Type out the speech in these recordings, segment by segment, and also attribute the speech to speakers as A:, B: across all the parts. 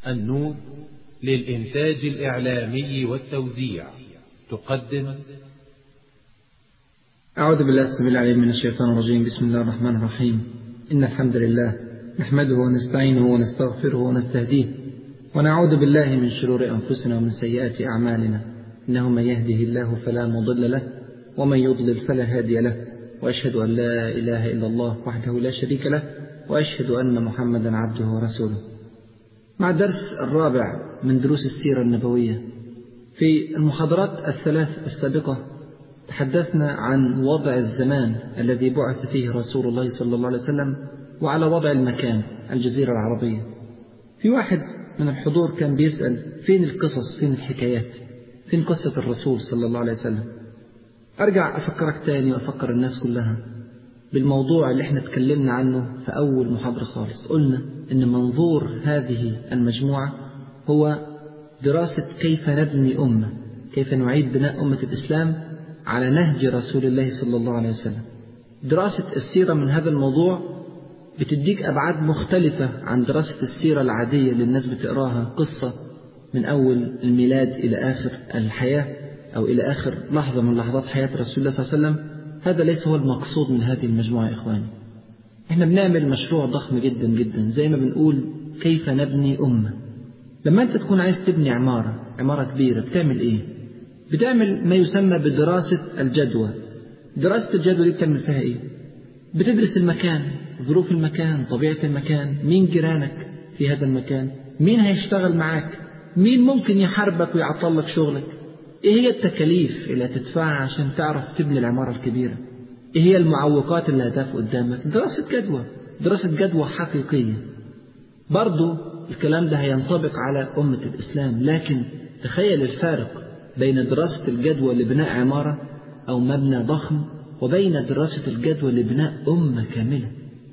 A: النور للإنتاج الإعلامي والتوزيع تقدم
B: أعوذ بالله السميع العليم من الشيطان الرجيم بسم الله الرحمن الرحيم إن الحمد لله نحمده ونستعينه ونستغفره ونستهديه ونعوذ بالله من شرور أنفسنا ومن سيئات أعمالنا إنه من يهده الله فلا مضل له ومن يضلل فلا هادي له وأشهد أن لا إله إلا الله وحده لا شريك له وأشهد أن محمدا عبده ورسوله مع الدرس الرابع من دروس السيرة النبوية في المحاضرات الثلاث السابقة تحدثنا عن وضع الزمان الذي بعث فيه رسول الله صلى الله عليه وسلم وعلى وضع المكان الجزيرة العربية في واحد من الحضور كان بيسأل فين القصص فين الحكايات فين قصة الرسول صلى الله عليه وسلم أرجع أفكرك تاني وأفكر الناس كلها بالموضوع اللي احنا اتكلمنا عنه في أول محاضرة خالص قلنا إن منظور هذه المجموعة هو دراسة كيف نبني أمة كيف نعيد بناء أمة الإسلام على نهج رسول الله صلى الله عليه وسلم دراسة السيرة من هذا الموضوع بتديك أبعاد مختلفة عن دراسة السيرة العادية اللي الناس بتقراها قصة من أول الميلاد إلى آخر الحياة أو إلى آخر لحظة من لحظات حياة رسول الله صلى الله عليه وسلم هذا ليس هو المقصود من هذه المجموعة يا إخواني إحنا بنعمل مشروع ضخم جدا جدا زي ما بنقول كيف نبني أمة لما أنت تكون عايز تبني عمارة عمارة كبيرة بتعمل إيه بتعمل ما يسمى بدراسة الجدوى دراسة الجدوى دي بتعمل فيها إيه بتدرس المكان ظروف المكان طبيعة المكان مين جيرانك في هذا المكان مين هيشتغل معاك مين ممكن يحاربك ويعطل لك شغلك ايه هي التكاليف اللي هتدفعها عشان تعرف تبني العمارة الكبيرة ايه هي المعوقات اللي هتقف قدامك دراسة جدوى دراسة جدوى حقيقية برضو الكلام ده هينطبق على أمة الإسلام لكن تخيل الفارق بين دراسة الجدوى لبناء عمارة أو مبنى ضخم وبين دراسة الجدوى لبناء أمة كاملة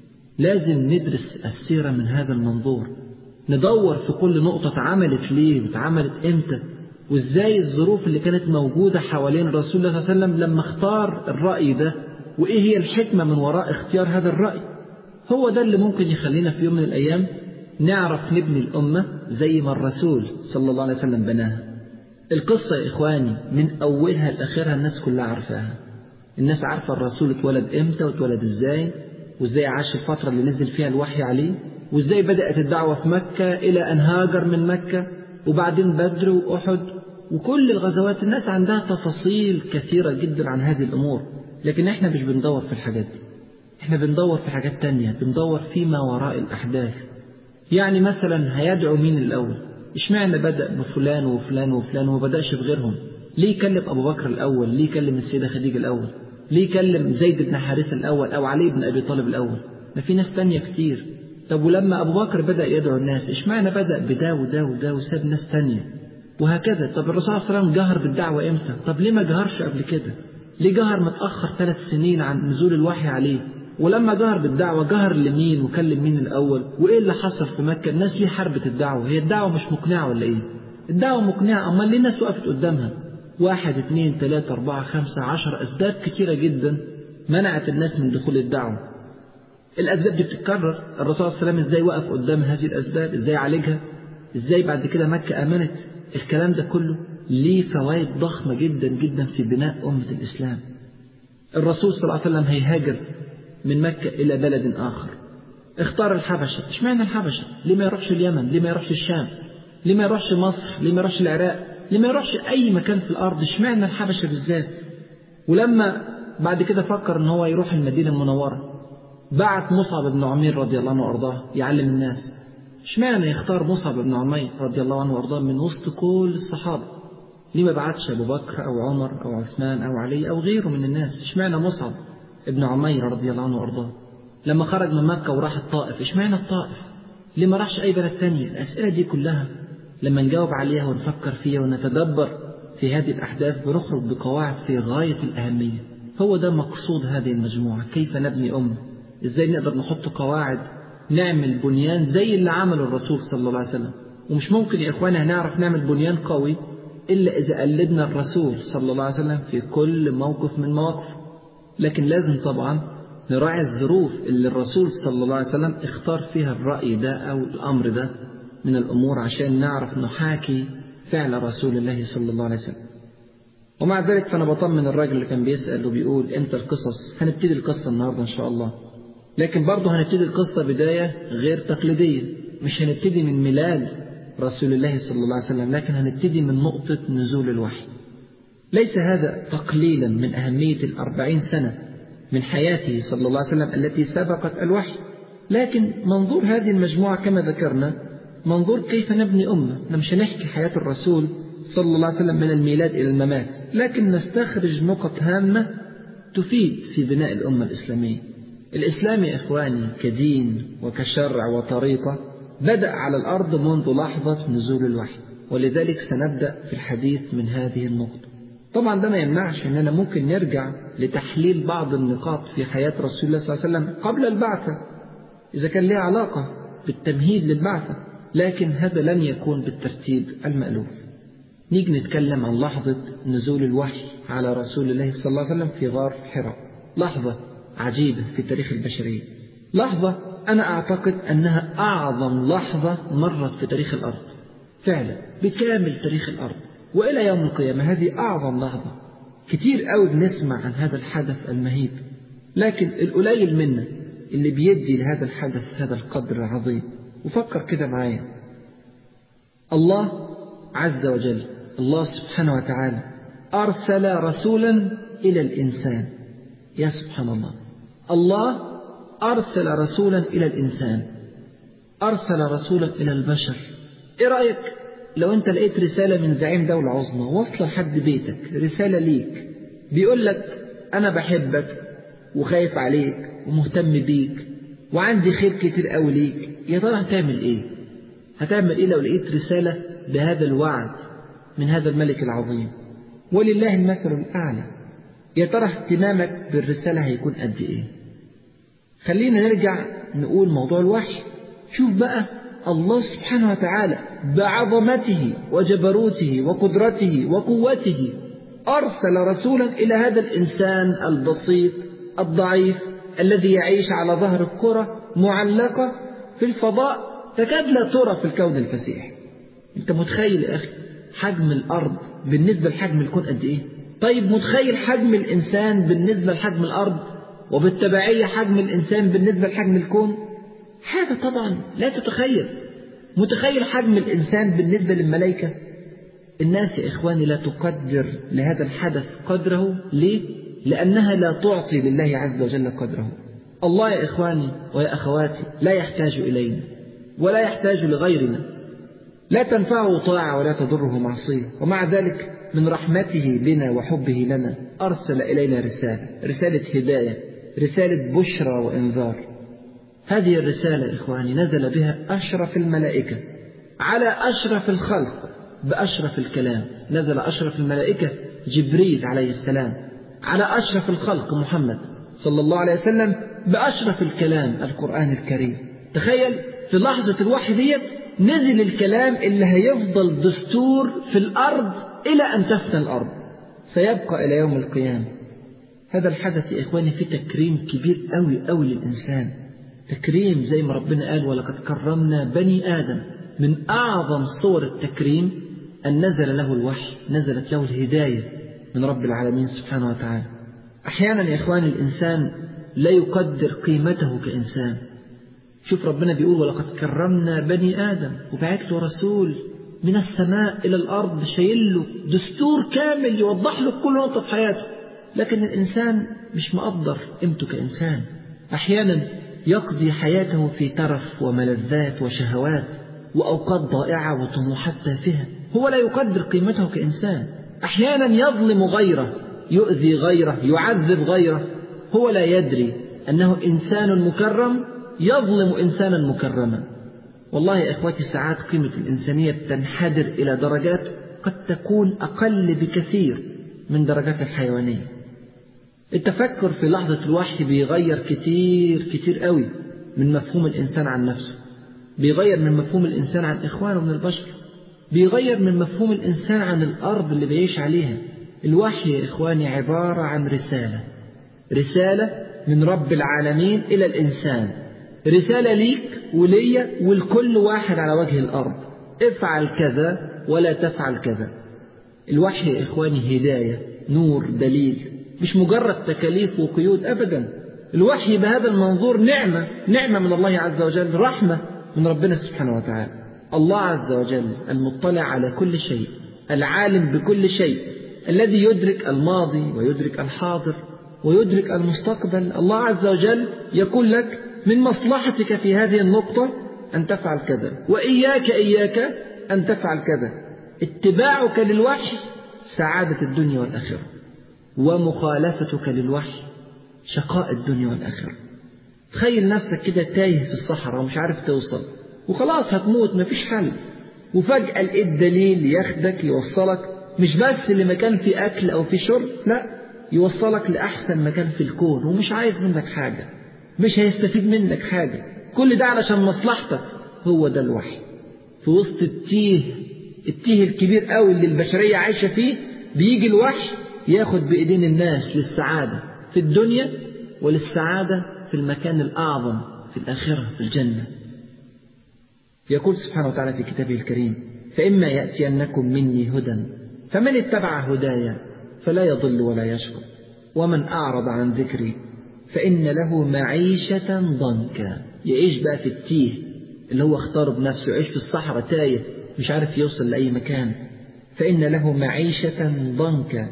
B: لازم ندرس السيرة من هذا المنظور ندور في كل نقطة اتعملت ليه واتعملت امتى وازاي الظروف اللي كانت موجودة حوالين رسول الله صلى الله عليه وسلم لما اختار الرأي ده وايه هي الحكمة من وراء اختيار هذا الرأي هو ده اللي ممكن يخلينا في يوم من الأيام نعرف نبني الأمة زي ما الرسول صلى الله عليه وسلم بناها القصة يا إخواني من أولها لآخرها الناس كلها عارفاها الناس عارفة الرسول اتولد إمتى واتولد إزاي وإزاي عاش الفترة اللي نزل فيها الوحي عليه وإزاي بدأت الدعوة في مكة إلى أن هاجر من مكة وبعدين بدر وأحد وكل الغزوات الناس عندها تفاصيل كثيرة جدا عن هذه الأمور لكن احنا مش بندور في الحاجات دي احنا بندور في حاجات تانية بندور فيما وراء الأحداث يعني مثلا هيدعو مين الأول اشمعنى بدأ بفلان وفلان وفلان وما بدأش بغيرهم ليه كلم أبو بكر الأول ليه كلم السيدة خديجة الأول ليه كلم زيد بن حارثة الأول أو علي بن أبي طالب الأول ما في ناس تانية كتير طب ولما أبو بكر بدأ يدعو الناس اشمعنى بدأ بدا ودا ودا وساب ناس تانية وهكذا طب الرسول صلى الله عليه وسلم جهر بالدعوة إمتى طب ليه ما جهرش قبل كده ليه جهر متأخر ثلاث سنين عن نزول الوحي عليه ولما جهر بالدعوة جهر لمين وكلم مين الأول وإيه اللي حصل في مكة الناس ليه حربت الدعوة هي الدعوة مش مقنعة ولا إيه الدعوة مقنعة أما ليه الناس وقفت قدامها واحد اثنين ثلاثة أربعة خمسة عشر أسباب كتيرة جدا منعت الناس من دخول الدعوة الأسباب دي بتتكرر الرسول صلى الله عليه وسلم إزاي وقف قدام هذه الأسباب إزاي عالجها إزاي بعد كده مكة آمنت الكلام ده كله ليه فوائد ضخمة جدا جدا في بناء أمة الإسلام الرسول صلى الله عليه وسلم هيهاجر من مكة إلى بلد آخر اختار الحبشة اشمعنى الحبشة ليه ما يروحش اليمن ليه ما يروحش الشام ليه ما يروحش مصر ليه ما يروحش العراق ليه ما يروحش أي مكان في الأرض اشمعنى الحبشة بالذات ولما بعد كده فكر ان هو يروح المدينة المنورة بعت مصعب بن عمير رضي الله عنه وارضاه يعلم الناس اشمعنى يختار مصعب بن عمير رضي الله عنه وارضاه من وسط كل الصحابة ليه ما بعتش ابو بكر او عمر او عثمان او علي او غيره من الناس اشمعنى مصعب ابن عمير رضي الله عنه وارضاه لما خرج من مكة وراح الطائف اشمعنى الطائف ليه ما راحش اي بلد تانية الاسئلة دي كلها لما نجاوب عليها ونفكر فيها ونتدبر في هذه الأحداث بنخرج بقواعد في غاية الأهمية هو ده مقصود هذه المجموعة كيف نبني أمة إزاي نقدر نحط قواعد نعمل بنيان زي اللي عمله الرسول صلى الله عليه وسلم ومش ممكن يا إخواني هنعرف نعمل بنيان قوي إلا إذا قلدنا الرسول صلى الله عليه وسلم في كل موقف من مواقفه لكن لازم طبعا نراعي الظروف اللي الرسول صلى الله عليه وسلم اختار فيها الرأي ده أو الأمر ده من الأمور عشان نعرف نحاكي فعل رسول الله صلى الله عليه وسلم ومع ذلك فأنا بطمن الراجل اللي كان بيسأل وبيقول إمتى القصص هنبتدي القصة النهاردة إن شاء الله لكن برضه هنبتدي القصة بداية غير تقليدية مش هنبتدي من ميلاد رسول الله صلى الله عليه وسلم لكن هنبتدي من نقطة نزول الوحي ليس هذا تقليلا من أهمية الأربعين سنة من حياته صلى الله عليه وسلم التي سبقت الوحي لكن منظور هذه المجموعة كما ذكرنا منظور كيف نبني أمة احنا مش هنحكي حياة الرسول صلى الله عليه وسلم من الميلاد إلى الممات لكن نستخرج نقط هامة تفيد في بناء الأمة الإسلامية الإسلام يا إخواني كدين وكشرع وطريقة بدأ على الأرض منذ لحظة نزول الوحي ولذلك سنبدأ في الحديث من هذه النقطة طبعا ده ما يمنعش أننا ممكن نرجع لتحليل بعض النقاط في حياة رسول الله صلى الله عليه وسلم قبل البعثة إذا كان لها علاقة بالتمهيد للبعثة لكن هذا لن يكون بالترتيب المألوف نيجي نتكلم عن لحظة نزول الوحي على رسول الله صلى الله عليه وسلم في غار حراء لحظة عجيبة في تاريخ البشرية لحظة أنا أعتقد أنها أعظم لحظة مرت في تاريخ الأرض فعلا بكامل تاريخ الأرض وإلى يوم القيامة هذه أعظم لحظة كتير قوي بنسمع عن هذا الحدث المهيب لكن القليل منا اللي بيدي لهذا الحدث هذا القدر العظيم وفكر كده معايا الله عز وجل الله سبحانه وتعالى أرسل رسولا إلى الإنسان يا سبحان الله الله أرسل رسولا إلى الإنسان أرسل رسولا إلى البشر إيه رأيك لو أنت لقيت رسالة من زعيم دولة عظمى واصلة لحد بيتك رسالة ليك بيقول لك أنا بحبك وخايف عليك ومهتم بيك وعندي خير كتير قوي ليك يا ترى هتعمل إيه؟ هتعمل إيه لو لقيت رسالة بهذا الوعد من هذا الملك العظيم ولله المثل الأعلى يا ترى اهتمامك بالرسالة هيكون قد إيه؟ خلينا نرجع نقول موضوع الوحي شوف بقى الله سبحانه وتعالى بعظمته وجبروته وقدرته وقوته أرسل رسولا إلى هذا الإنسان البسيط الضعيف الذي يعيش على ظهر الكرة معلقة في الفضاء تكاد لا ترى في الكون الفسيح أنت متخيل يا أخي حجم الأرض بالنسبة لحجم الكون قد إيه؟ طيب متخيل حجم الإنسان بالنسبة لحجم الأرض وبالتبعية حجم الإنسان بالنسبة لحجم الكون حاجة طبعا لا تتخيل متخيل حجم الإنسان بالنسبة للملائكة الناس يا إخواني لا تقدر لهذا الحدث قدره ليه؟ لأنها لا تعطي لله عز وجل قدره الله يا إخواني ويا أخواتي لا يحتاج إلينا ولا يحتاج لغيرنا لا تنفعه طاعة ولا تضره معصية ومع ذلك من رحمته بنا وحبه لنا أرسل إلينا رسالة رسالة هداية رسالة بشرى وإنذار هذه الرسالة إخواني نزل بها أشرف الملائكة على أشرف الخلق بأشرف الكلام نزل أشرف الملائكة جبريل عليه السلام على أشرف الخلق محمد صلى الله عليه وسلم بأشرف الكلام القرآن الكريم تخيل في لحظة الوحي ديت نزل الكلام اللي هيفضل دستور في الأرض إلى أن تفنى الأرض سيبقى إلى يوم القيامة هذا الحدث يا إخواني فيه تكريم كبير أوي أوي للإنسان تكريم زي ما ربنا قال ولقد كرمنا بني آدم من أعظم صور التكريم أن نزل له الوحي نزلت له الهداية من رب العالمين سبحانه وتعالى أحيانا يا إخواني الإنسان لا يقدر قيمته كإنسان شوف ربنا بيقول ولقد كرمنا بني آدم وبعت له رسول من السماء إلى الأرض شايل له دستور كامل يوضح له كل نقطة في حياته لكن الإنسان مش مقدر قيمته كإنسان أحيانا يقضي حياته في ترف وملذات وشهوات وأوقات ضائعة وطموحات تافهة هو لا يقدر قيمته كإنسان أحيانا يظلم غيره يؤذي غيره يعذب غيره هو لا يدري أنه إنسان مكرم يظلم إنسانا مكرما والله يا إخواتي ساعات قيمة الإنسانية تنحدر إلى درجات قد تكون أقل بكثير من درجات الحيوانية التفكر في لحظة الوحي بيغير كتير كتير قوي من مفهوم الإنسان عن نفسه بيغير من مفهوم الإنسان عن إخوانه من البشر بيغير من مفهوم الإنسان عن الأرض اللي بيعيش عليها الوحي يا إخواني عبارة عن رسالة رسالة من رب العالمين إلى الإنسان رسالة ليك وليا ولكل واحد على وجه الأرض افعل كذا ولا تفعل كذا الوحي يا إخواني هداية نور دليل مش مجرد تكاليف وقيود أبدا الوحي بهذا المنظور نعمة نعمة من الله عز وجل رحمة من ربنا سبحانه وتعالى الله عز وجل المطلع على كل شيء العالم بكل شيء الذي يدرك الماضي ويدرك الحاضر ويدرك المستقبل الله عز وجل يقول لك من مصلحتك في هذه النقطة أن تفعل كذا وإياك إياك أن تفعل كذا اتباعك للوحي سعادة الدنيا والآخرة ومخالفتك للوحي شقاء الدنيا والآخرة تخيل نفسك كده تايه في الصحراء ومش عارف توصل وخلاص هتموت مفيش حل وفجأة لقيت دليل ياخدك يوصلك مش بس لمكان في أكل أو في شرب لا يوصلك لأحسن مكان في الكون ومش عايز منك حاجة مش هيستفيد منك حاجة كل ده علشان مصلحتك هو ده الوحي في وسط التيه التيه الكبير قوي اللي البشرية عايشة فيه بيجي الوحي ياخد بإيدين الناس للسعادة في الدنيا وللسعادة في المكان الأعظم في الآخرة في الجنة يقول سبحانه وتعالى في كتابه الكريم فإما يأتينكم مني هدى فمن اتبع هدايا فلا يضل ولا يشقى ومن أعرض عن ذكري فإن له معيشة ضنكا يعيش بقى في التيه اللي هو اختار بنفسه يعيش في الصحراء تايه مش عارف يوصل لأي مكان فإن له معيشة ضنكا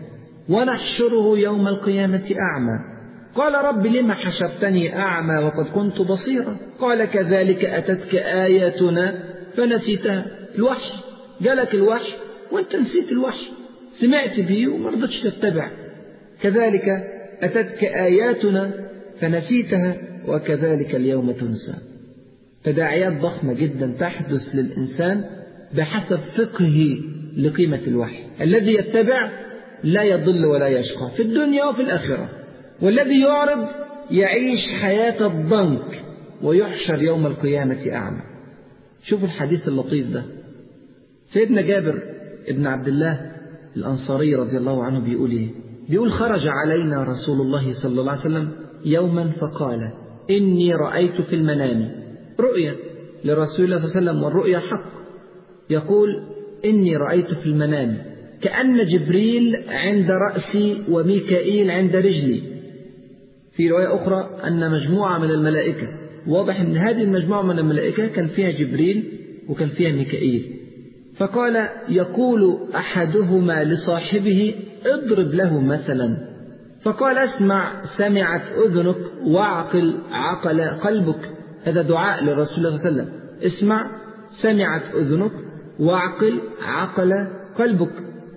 B: ونحشره يوم القيامة أعمى قال رب لم حشرتني أعمى وقد كنت بصيرا قال كذلك أتتك آياتنا فنسيتها الوحي جالك الوحي وانت نسيت الوحي سمعت به وما رضتش تتبع كذلك أتتك آياتنا فنسيتها وكذلك اليوم تنسى تداعيات ضخمة جدا تحدث للإنسان بحسب فقهه لقيمة الوحي الذي يتبع لا يضل ولا يشقى في الدنيا وفي الآخرة والذي يعرض يعيش حياة الضنك ويحشر يوم القيامة أعمى شوفوا الحديث اللطيف ده سيدنا جابر ابن عبد الله الأنصاري رضي الله عنه بيقول إيه بيقول خرج علينا رسول الله صلى الله عليه وسلم يوما فقال إني رأيت في المنام رؤيا لرسول الله صلى الله عليه وسلم والرؤيا حق يقول إني رأيت في المنام كأن جبريل عند رأسي وميكائيل عند رجلي في رواية أخرى أن مجموعة من الملائكة واضح أن هذه المجموعة من الملائكة كان فيها جبريل وكان فيها ميكائيل فقال يقول أحدهما لصاحبه اضرب له مثلا فقال اسمع سمعت أذنك واعقل عقل قلبك هذا دعاء للرسول صلى الله عليه وسلم اسمع سمعت أذنك واعقل عقل قلبك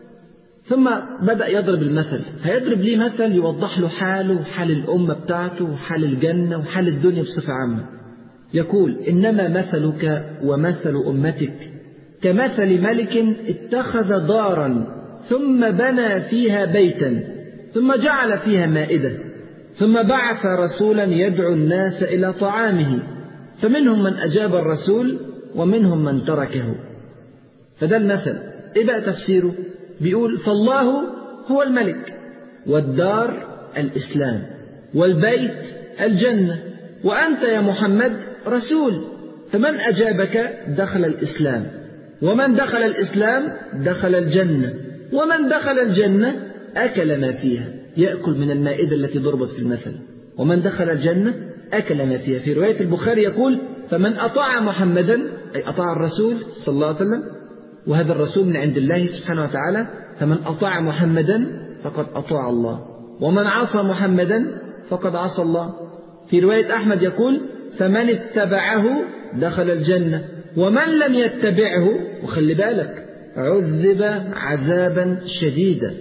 B: ثم بدأ يضرب المثل هيضرب ليه مثل يوضح له حاله وحال الأمة بتاعته وحال الجنة وحال الدنيا بصفة عامة يقول إنما مثلك ومثل أمتك كمثل ملك اتخذ دارا ثم بنى فيها بيتا ثم جعل فيها مائدة ثم بعث رسولا يدعو الناس إلى طعامه فمنهم من أجاب الرسول ومنهم من تركه فده المثل إيه بقى تفسيره بيقول فالله هو الملك والدار الإسلام والبيت الجنة وأنت يا محمد رسول فمن أجابك دخل الإسلام ومن دخل الإسلام دخل الجنة ومن دخل الجنة أكل ما فيها يأكل من المائدة التي ضربت في المثل ومن دخل الجنة أكل ما فيها في رواية البخاري يقول فمن أطاع محمدا أي أطاع الرسول صلى الله عليه وسلم وهذا الرسول من عند الله سبحانه وتعالى فمن أطاع محمدا فقد أطاع الله ومن عصى محمدا فقد عصى الله في رواية أحمد يقول فمن اتبعه دخل الجنة ومن لم يتبعه وخلي بالك عذب عذابا شديدا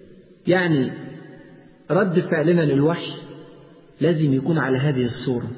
B: يعني رد فعلنا للوحي لازم يكون على هذه الصورة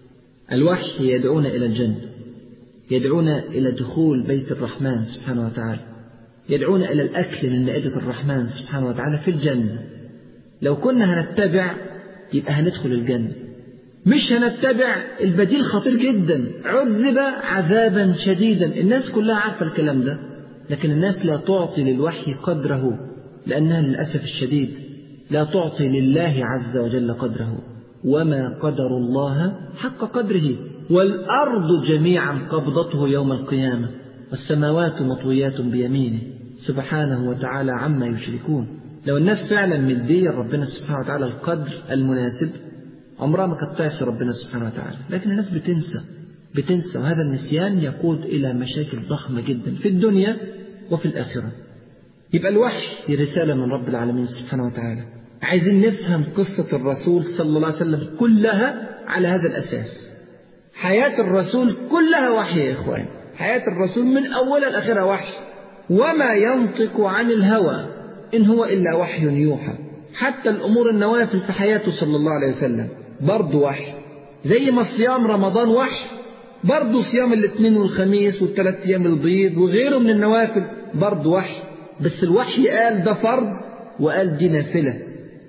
B: الوحي يدعونا إلى الجنة يدعونا إلى دخول بيت الرحمن سبحانه وتعالى يدعونا إلى الأكل من مائدة الرحمن سبحانه وتعالى في الجنة لو كنا هنتبع يبقى هندخل الجنة مش هنتبع البديل خطير جدا عذب عذابا شديدا الناس كلها عارفة الكلام ده لكن الناس لا تعطي للوحي قدره لأنها للأسف الشديد لا تعطي لله عز وجل قدره وما قدر الله حق قدره والأرض جميعا قبضته يوم القيامة والسماوات مطويات بيمينه سبحانه وتعالى عما يشركون لو الناس فعلا مدية ربنا سبحانه وتعالى القدر المناسب عمرها ما كانت تعصي ربنا سبحانه وتعالى لكن الناس بتنسى بتنسى وهذا النسيان يقود إلى مشاكل ضخمة جدا في الدنيا وفي الآخرة يبقى الوحي دي رسالة من رب العالمين سبحانه وتعالى عايزين نفهم قصة الرسول صلى الله عليه وسلم كلها على هذا الأساس حياة الرسول كلها وحي يا إخوان حياة الرسول من أولها لآخرها وحي وما ينطق عن الهوى إن هو إلا وحي يوحى حتى الأمور النوافل في حياته صلى الله عليه وسلم برضه وحي زي ما صيام رمضان وحي برضه صيام الاثنين والخميس والثلاث أيام البيض وغيره من النوافل برضه وحي بس الوحي قال ده فرض وقال دي نافلة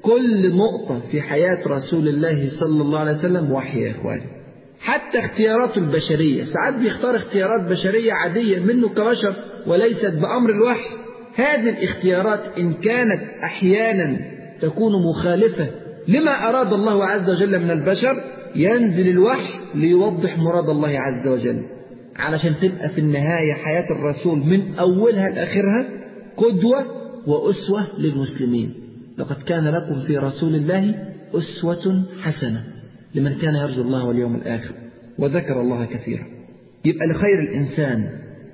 B: كل نقطة في حياة رسول الله صلى الله عليه وسلم وحي يا إخواني حتى اختياراته البشرية ساعات بيختار اختيارات بشرية عادية منه كبشر وليست بأمر الوحي هذه الاختيارات إن كانت أحيانا تكون مخالفة لما أراد الله عز وجل من البشر ينزل الوحي ليوضح مراد الله عز وجل علشان تبقى في النهاية حياة الرسول من أولها لآخرها قدوة وأسوة للمسلمين لقد كان لكم في رسول الله أسوة حسنة لمن كان يرجو الله واليوم الآخر وذكر الله كثيرا يبقى لخير الإنسان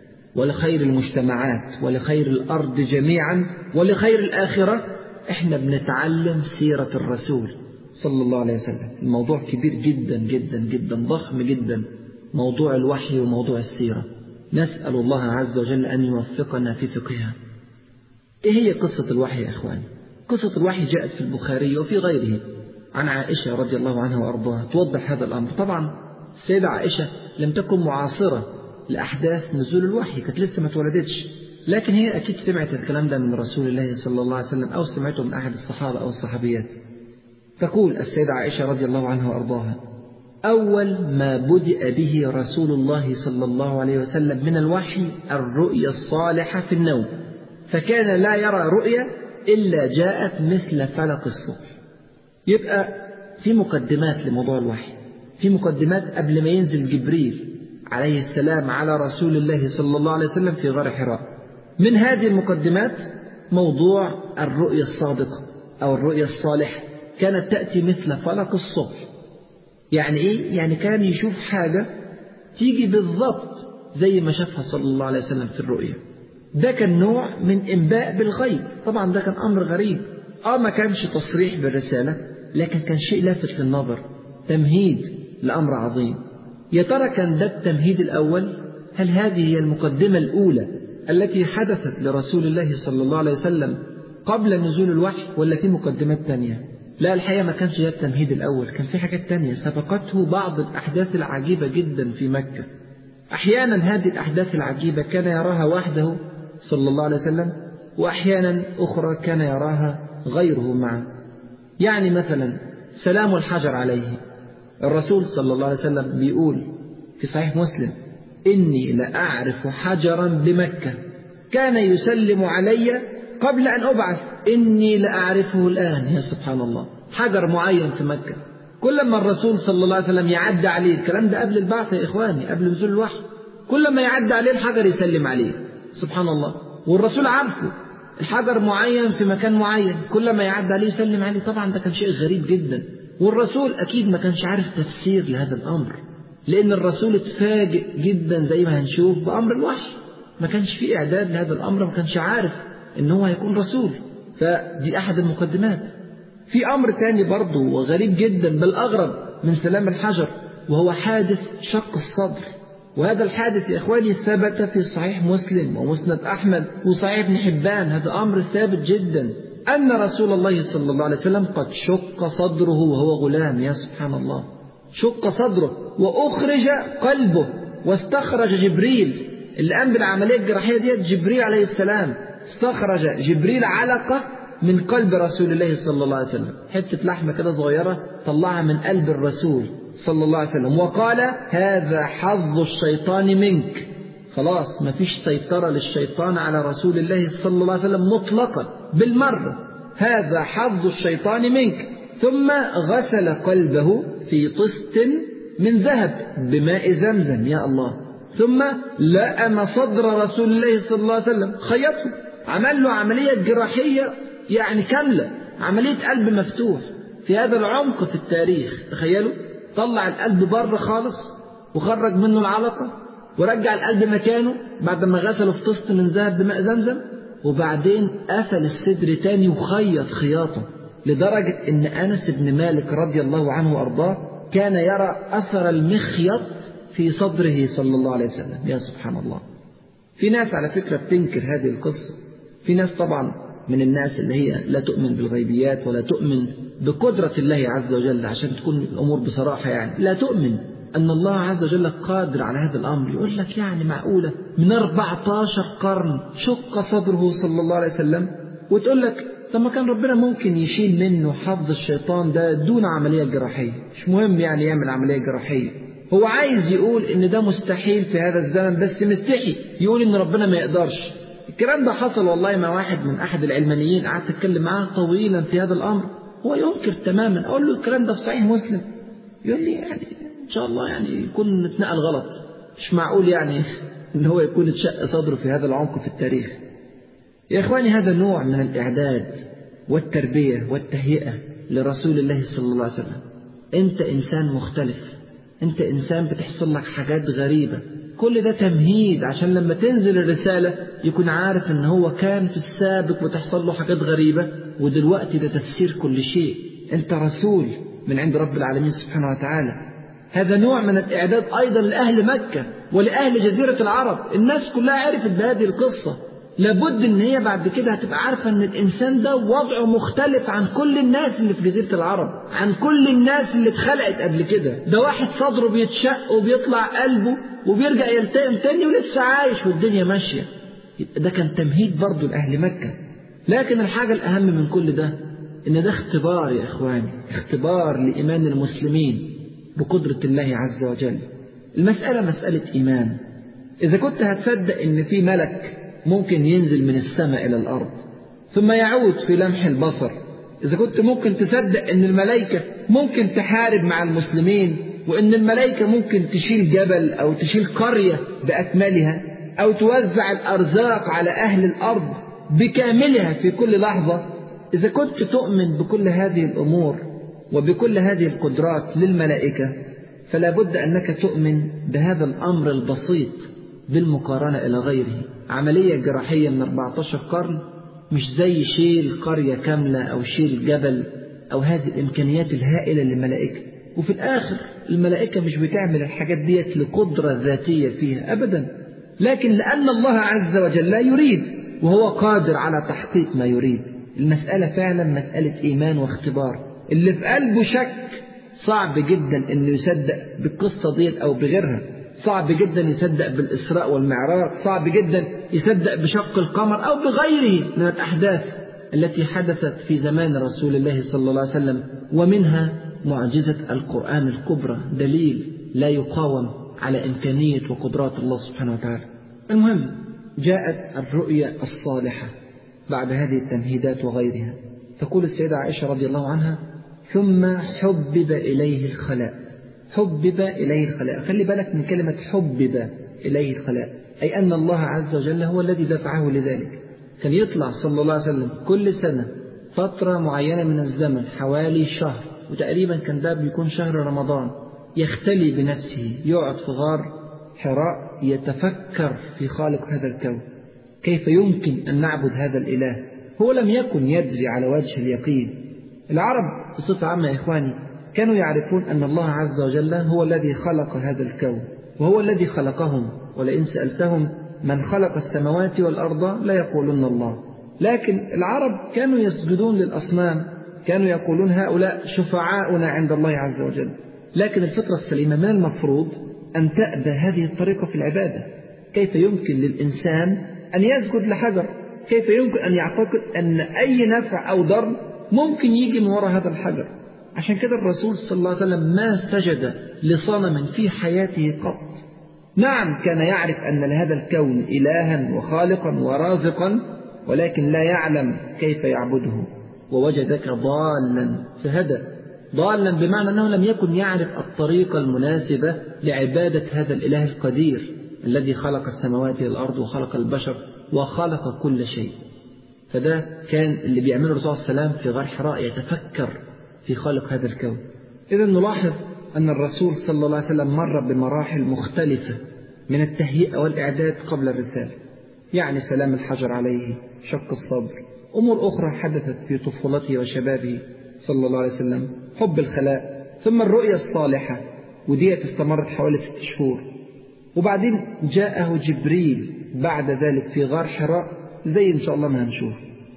B: ولخير المجتمعات ولخير الأرض جميعا ولخير الآخرة احنا بنتعلم سيرة الرسول صلى الله عليه وسلم الموضوع كبير جدا جدا جدا ضخم جدا موضوع الوحي وموضوع السيرة نسأل الله عز وجل أن يوفقنا في فقهها إيه هي قصة الوحي يا إخواني قصة الوحي جاءت في البخاري وفي غيره عن عائشة رضي الله عنها وأرضاها توضح هذا الأمر طبعا السيدة عائشة لم تكن معاصرة لأحداث نزول الوحي كانت لسه ما اتولدتش لكن هي أكيد سمعت الكلام ده من رسول الله صلى الله عليه وسلم أو سمعته من أحد الصحابة أو الصحابيات تقول السيدة عائشة رضي الله عنها وأرضاها أول ما بدأ به رسول الله صلى الله عليه وسلم من الوحي الرؤيا الصالحة في النوم فكان لا يرى رؤيا إلا جاءت مثل فلق الصبح يبقى في مقدمات لموضوع الوحي في مقدمات قبل ما ينزل جبريل عليه السلام على رسول الله صلى الله عليه وسلم في غار حراء من هذه المقدمات موضوع الرؤيا الصادقة أو الرؤيا الصالحة كانت تأتي مثل فلق الصبح يعني إيه؟ يعني كان يشوف حاجة تيجي بالضبط زي ما شافها صلى الله عليه وسلم في الرؤيا ده كان نوع من إنباء بالغيب طبعا ده كان أمر غريب آه ما كانش تصريح بالرسالة لكن كان شيء لافت للنظر تمهيد لأمر عظيم يا ترى كان ده التمهيد الأول هل هذه هي المقدمة الأولى التي حدثت لرسول الله صلى الله عليه وسلم قبل نزول الوحي ولا في مقدمات تانية لا الحقيقة ما كانش ده التمهيد الأول كان في حاجات تانية سبقته بعض الأحداث العجيبة جدا في مكة أحيانا هذه الأحداث العجيبة كان يراها وحده صلى الله عليه وسلم وأحيانا أخرى كان يراها غيره معه يعني مثلا سلام الحجر عليه الرسول صلى الله عليه وسلم بيقول في صحيح مسلم إني لأعرف حجرا بمكة كان يسلم علي قبل أن أبعث إني لأعرفه الآن يا سبحان الله حجر معين في مكة كل ما الرسول صلى الله عليه وسلم يعدى عليه الكلام ده قبل البعث يا إخواني قبل نزول الوحي كل ما يعدى عليه الحجر يسلم عليه سبحان الله والرسول عارفه الحجر معين في مكان معين كل ما يعدى عليه يسلم عليه طبعا ده كان شيء غريب جدا والرسول أكيد ما كانش عارف تفسير لهذا الأمر لأن الرسول اتفاجئ جدا زي ما هنشوف بأمر الوحي ما كانش في إعداد لهذا الأمر ما كانش عارف إن هو هيكون رسول فدي أحد المقدمات في أمر تاني برضه وغريب جدا بل أغرب من سلام الحجر وهو حادث شق الصدر وهذا الحادث يا إخواني ثبت في صحيح مسلم ومسند أحمد وصحيح ابن حبان هذا أمر ثابت جدا أن رسول الله صلى الله عليه وسلم قد شق صدره وهو غلام يا سبحان الله شق صدره وأخرج قلبه واستخرج جبريل اللي قام بالعملية الجراحية ديت جبريل عليه السلام استخرج جبريل علقة من قلب رسول الله صلى الله عليه وسلم حتة لحمة كده صغيرة طلعها من قلب الرسول صلى الله عليه وسلم وقال هذا حظ الشيطان منك خلاص ما فيش سيطرة للشيطان على رسول الله صلى الله عليه وسلم مطلقا بالمرة هذا حظ الشيطان منك ثم غسل قلبه في طست من ذهب بماء زمزم يا الله ثم لأم صدر رسول الله صلى الله عليه وسلم خيطه عمل له عملية جراحية يعني كاملة عملية قلب مفتوح في هذا العمق في التاريخ تخيلوا طلع القلب بره خالص وخرج منه العلقة ورجع القلب مكانه بعد ما غسله في طست من ذهب بماء زمزم وبعدين قفل الصدر تاني وخيط خياطة لدرجة إن أنس بن مالك رضي الله عنه وأرضاه كان يرى أثر المخيط في صدره صلى الله عليه وسلم يا سبحان الله في ناس على فكرة بتنكر هذه القصة في ناس طبعا من الناس اللي هي لا تؤمن بالغيبيات ولا تؤمن بقدرة الله عز وجل عشان تكون الأمور بصراحة يعني لا تؤمن أن الله عز وجل قادر على هذا الأمر يقول لك يعني معقولة من 14 قرن شق صدره صلى الله عليه وسلم وتقول لك طب ما كان ربنا ممكن يشيل منه حظ الشيطان ده دون عملية جراحية مش مهم يعني يعمل عملية جراحية هو عايز يقول ان ده مستحيل في هذا الزمن بس مستحي يقول ان ربنا ما يقدرش الكلام ده حصل والله مع واحد من احد العلمانيين قعدت اتكلم معاه طويلا في هذا الامر هو ينكر تماما اقول له الكلام ده في صحيح مسلم يقول لي يعني ان شاء الله يعني يكون اتنقل غلط مش معقول يعني ان هو يكون اتشق صدره في هذا العمق في التاريخ يا اخواني هذا نوع من الاعداد والتربيه والتهيئه لرسول الله صلى الله عليه وسلم انت انسان مختلف انت انسان بتحصل لك حاجات غريبه كل ده تمهيد عشان لما تنزل الرسالة يكون عارف ان هو كان في السابق بتحصل له حاجات غريبة ودلوقتي ده تفسير كل شيء انت رسول من عند رب العالمين سبحانه وتعالى هذا نوع من الإعداد أيضا لأهل مكة ولأهل جزيرة العرب الناس كلها عرفت بهذه القصة لابد ان هي بعد كده هتبقى عارفة ان الانسان ده وضعه مختلف عن كل الناس اللي في جزيرة العرب عن كل الناس اللي اتخلقت قبل كده ده واحد صدره بيتشق وبيطلع قلبه وبيرجع يلتئم تاني ولسه عايش والدنيا ماشية ده كان تمهيد برضه لأهل مكة لكن الحاجة الأهم من كل ده إن ده اختبار يا إخواني اختبار لإيمان المسلمين بقدرة الله عز وجل المسألة مسألة إيمان إذا كنت هتصدق إن في ملك ممكن ينزل من السماء إلى الأرض ثم يعود في لمح البصر إذا كنت ممكن تصدق إن الملائكة ممكن تحارب مع المسلمين وإن الملائكة ممكن تشيل جبل أو تشيل قرية بأكملها أو توزع الأرزاق على أهل الأرض بكاملها في كل لحظة إذا كنت تؤمن بكل هذه الأمور وبكل هذه القدرات للملائكة فلا بد أنك تؤمن بهذا الأمر البسيط بالمقارنة إلى غيره عملية جراحية من 14 قرن مش زي شيل قرية كاملة أو شيل جبل أو هذه الإمكانيات الهائلة للملائكة وفي الآخر الملائكة مش بتعمل الحاجات ديت لقدرة ذاتية فيها أبدا لكن لأن الله عز وجل لا يريد وهو قادر على تحقيق ما يريد المسألة فعلا مسألة إيمان واختبار اللي في قلبه شك صعب جدا انه يصدق بالقصة ديت او بغيرها صعب جدا يصدق بالإسراء والمعراج صعب جدا يصدق بشق القمر أو بغيره من الأحداث التي حدثت في زمان رسول الله صلى الله عليه وسلم ومنها معجزة القرآن الكبرى دليل لا يقاوم على إمكانية وقدرات الله سبحانه وتعالى المهم جاءت الرؤيا الصالحة بعد هذه التمهيدات وغيرها تقول السيدة عائشة رضي الله عنها ثم حبب إليه الخلاء حبب إليه الخلاء خلي بالك من كلمة حبب إليه الخلاء أي أن الله عز وجل هو الذي دفعه لذلك كان يطلع صلى الله عليه وسلم كل سنة فترة معينة من الزمن حوالي شهر وتقريبا كان ده بيكون شهر رمضان يختلي بنفسه يقعد في غار حراء يتفكر في خالق هذا الكون كيف يمكن أن نعبد هذا الإله هو لم يكن يجري على وجه اليقين العرب بصفة عامة يا إخواني كانوا يعرفون أن الله عز وجل هو الذي خلق هذا الكون وهو الذي خلقهم ولئن سألتهم من خلق السماوات والأرض لا يقولون الله لكن العرب كانوا يسجدون للأصنام كانوا يقولون هؤلاء شفعاؤنا عند الله عز وجل لكن الفطرة السليمة من المفروض أن تأبى هذه الطريقة في العبادة كيف يمكن للإنسان أن يسجد لحجر كيف يمكن أن يعتقد أن أي نفع أو ضر ممكن يجي من وراء هذا الحجر عشان كده الرسول صلى الله عليه وسلم ما سجد لصنم في حياته قط نعم كان يعرف أن لهذا الكون إلها وخالقا ورازقا ولكن لا يعلم كيف يعبده ووجدك ضالا فهدى ضالا بمعنى أنه لم يكن يعرف الطريقة المناسبة لعبادة هذا الإله القدير الذي خلق السماوات والأرض وخلق البشر وخلق كل شيء فده كان اللي بيعمله الرسول صلى الله عليه وسلم في غار حراء يتفكر في خالق هذا الكون إذا نلاحظ أن الرسول صلى الله عليه وسلم مر بمراحل مختلفة من التهيئة والإعداد قبل الرسالة يعني سلام الحجر عليه شق الصدر أمور أخرى حدثت في طفولته وشبابه صلى الله عليه وسلم حب الخلاء ثم الرؤية الصالحة وديت استمرت حوالي ست شهور وبعدين جاءه جبريل بعد ذلك في غار حراء زي إن شاء الله ما هنشوف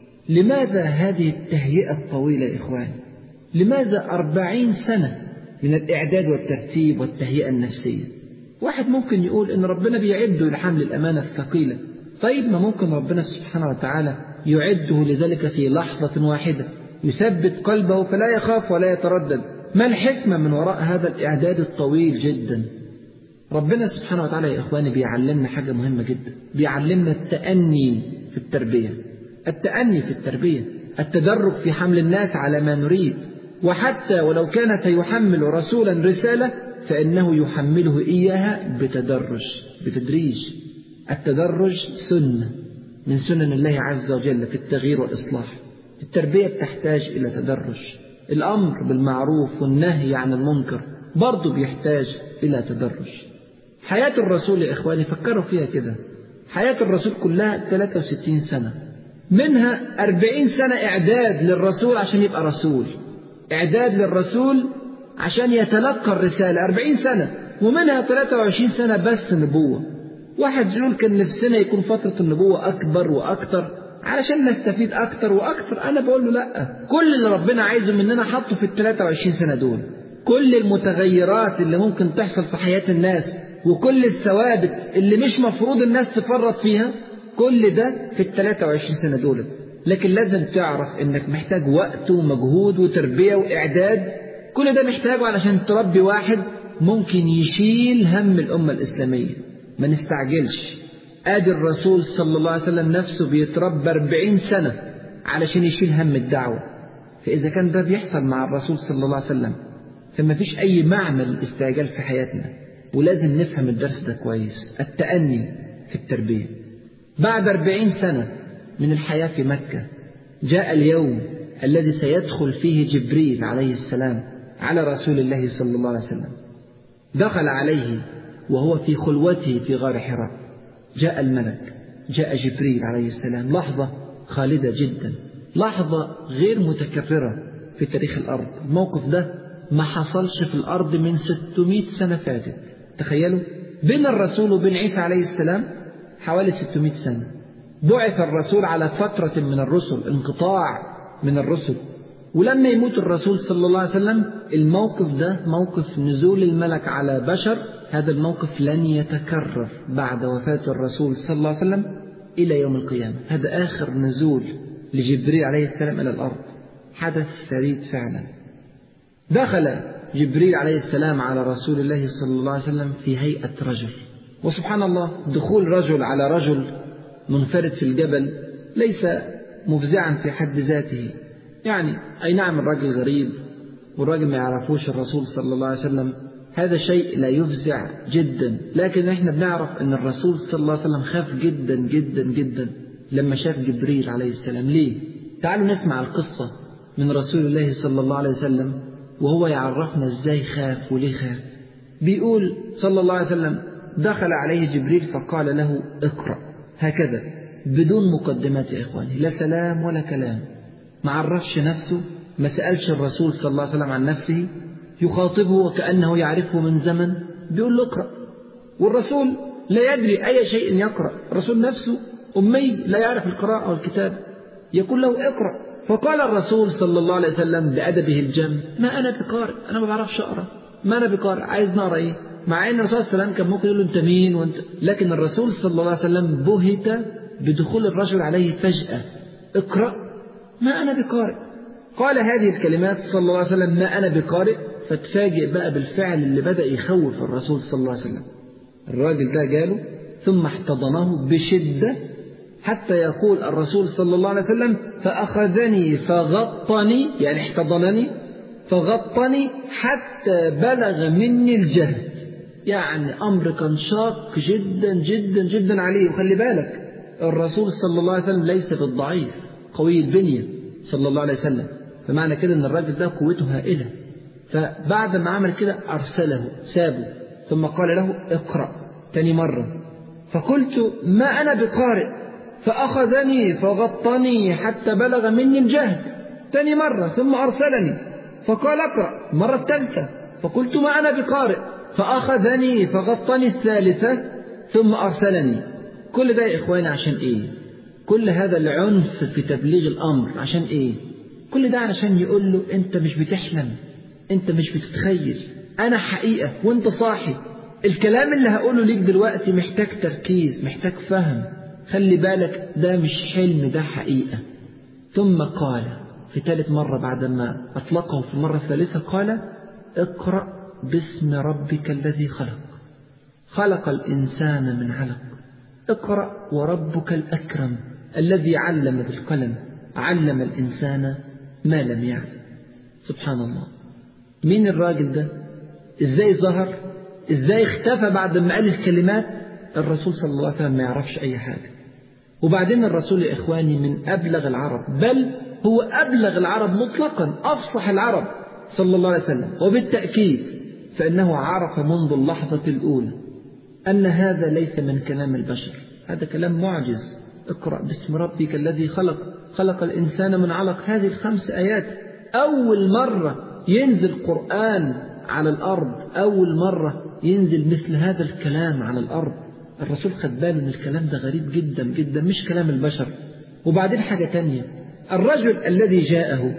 B: لماذا هذه التهيئة الطويلة يا إخواني لماذا أربعين سنة من الإعداد والترتيب والتهيئة النفسية واحد ممكن يقول إن ربنا بيعده لحمل الأمانة الثقيلة طيب ما ممكن ربنا سبحانه وتعالى يعده لذلك في لحظة واحدة يثبت قلبه فلا يخاف ولا يتردد ما الحكمة من وراء هذا الإعداد الطويل جدا ربنا سبحانه وتعالى يا إخواني بيعلمنا حاجة مهمة جدا بيعلمنا التأني في التربية التأني في التربية التدرج في حمل الناس على ما نريد وحتى ولو كان سيحمل رسولا رسالة فإنه يحمله إياها بتدرج بتدريج التدرج سنة من سنن الله عز وجل في التغيير والإصلاح التربية تحتاج إلى تدرج الأمر بالمعروف والنهي عن المنكر برضه بيحتاج إلى تدرج حياة الرسول يا إخواني فكروا فيها كده حياة الرسول كلها 63 سنة منها 40 سنة إعداد للرسول عشان يبقى رسول إعداد للرسول عشان يتلقى الرسالة 40 سنة ومنها 23 سنة بس نبوة واحد يقول كان نفسنا يكون فترة النبوة أكبر وأكتر علشان نستفيد أكتر وأكتر أنا بقول له لأ كل اللي ربنا عايزه مننا حطه في ال 23 سنة دول كل المتغيرات اللي ممكن تحصل في حياة الناس وكل الثوابت اللي مش مفروض الناس تفرط فيها كل ده في ال 23 سنة دول لكن لازم تعرف انك محتاج وقت ومجهود وتربية واعداد كل ده محتاجه علشان تربي واحد ممكن يشيل هم الأمة الإسلامية ما نستعجلش ادي الرسول صلى الله عليه وسلم نفسه بيتربى 40 سنة علشان يشيل هم الدعوة فإذا كان ده بيحصل مع الرسول صلى الله عليه وسلم فما فيش أي معنى للاستعجال في حياتنا ولازم نفهم الدرس ده كويس التأني في التربية بعد أربعين سنة من الحياة في مكة جاء اليوم الذي سيدخل فيه جبريل عليه السلام على رسول الله صلى الله عليه وسلم دخل عليه وهو في خلوته في غار حراء جاء الملك جاء جبريل عليه السلام لحظة خالدة جدا لحظة غير متكررة في تاريخ الأرض الموقف ده ما حصلش في الأرض من 600 سنة فاتت تخيلوا بين الرسول وبين عيسى عليه السلام حوالي 600 سنة بعث الرسول على فترة من الرسل انقطاع من الرسل ولما يموت الرسول صلى الله عليه وسلم الموقف ده موقف نزول الملك على بشر هذا الموقف لن يتكرر بعد وفاة الرسول صلى الله عليه وسلم إلى يوم القيامة هذا آخر نزول لجبريل عليه السلام إلى الأرض حدث فريد فعلا دخل جبريل عليه السلام على رسول الله صلى الله عليه وسلم في هيئة رجل وسبحان الله دخول رجل على رجل منفرد في الجبل ليس مفزعا في حد ذاته يعني أي نعم الرجل غريب والراجل ما يعرفوش الرسول صلى الله عليه وسلم هذا شيء لا يفزع جدا لكن احنا بنعرف ان الرسول صلى الله عليه وسلم خاف جدا جدا جدا لما شاف جبريل عليه السلام ليه تعالوا نسمع القصة من رسول الله صلى الله عليه وسلم وهو يعرفنا ازاي خاف وليه خاف بيقول صلى الله عليه وسلم دخل عليه جبريل فقال له اقرأ هكذا بدون مقدمات يا إخواني لا سلام ولا كلام ما عرفش نفسه ما سألش الرسول صلى الله عليه وسلم عن نفسه يخاطبه وكأنه يعرفه من زمن بيقول له اقرأ والرسول لا يدري أي شيء يقرأ الرسول نفسه أمي لا يعرف القراءة والكتاب يقول له اقرأ فقال الرسول صلى الله عليه وسلم بأدبه الجم ما أنا بقارئ أنا ما بعرفش أقرأ ما أنا بقارئ عايز نقرأ إيه مع أن الرسول صلى الله عليه وسلم كان ممكن يقول له أنت مين وأنت لكن الرسول صلى الله عليه وسلم بهت بدخول الرجل عليه فجأة اقرأ ما أنا بقارئ قال هذه الكلمات صلى الله عليه وسلم ما أنا بقارئ فتفاجئ بقى بالفعل اللي بدأ يخوف الرسول صلى الله عليه وسلم الراجل ده جاله ثم احتضنه بشدة حتى يقول الرسول صلى الله عليه وسلم فأخذني فغطني يعني احتضنني فغطني حتى بلغ مني الجهد يعني أمر كان شاق جدا جدا جدا عليه وخلي بالك الرسول صلى الله عليه وسلم ليس بالضعيف قوي البنية صلى الله عليه وسلم فمعنى كده ان الراجل ده قوته هائلة فبعد ما عمل كده أرسله سابه ثم قال له اقرأ تاني مرة فقلت ما أنا بقارئ فأخذني فغطني حتى بلغ مني الجهد تاني مرة ثم أرسلني فقال اقرأ مرة الثالثة فقلت ما أنا بقارئ فأخذني فغطني الثالثة ثم أرسلني كل ده يا إخواني عشان إيه كل هذا العنف في تبليغ الأمر عشان إيه كل ده علشان يقول له أنت مش بتحلم أنت مش بتتخيل أنا حقيقة وأنت صاحي الكلام اللي هقوله ليك دلوقتي محتاج تركيز محتاج فهم خلي بالك ده مش حلم ده حقيقة ثم قال في ثالث مرة بعدما أطلقه في المرة الثالثة قال اقرأ باسم ربك الذي خلق خلق الإنسان من علق اقرأ وربك الأكرم الذي علم بالقلم علم الإنسان ما لم يعلم سبحان الله مين الراجل ده ازاي ظهر ازاي اختفى بعد ما قال الكلمات الرسول صلى الله عليه وسلم ما يعرفش اي حاجة وبعدين الرسول يا اخواني من ابلغ العرب بل هو ابلغ العرب مطلقا افصح العرب صلى الله عليه وسلم وبالتأكيد فإنه عرف منذ اللحظة الأولى أن هذا ليس من كلام البشر هذا كلام معجز اقرأ باسم ربك الذي خلق خلق الإنسان من علق هذه الخمس آيات أول مرة ينزل قرآن على الأرض أول مرة ينزل مثل هذا الكلام على الأرض الرسول خد باله أن الكلام ده غريب جدا جدا مش كلام البشر وبعدين حاجة تانية الرجل الذي جاءه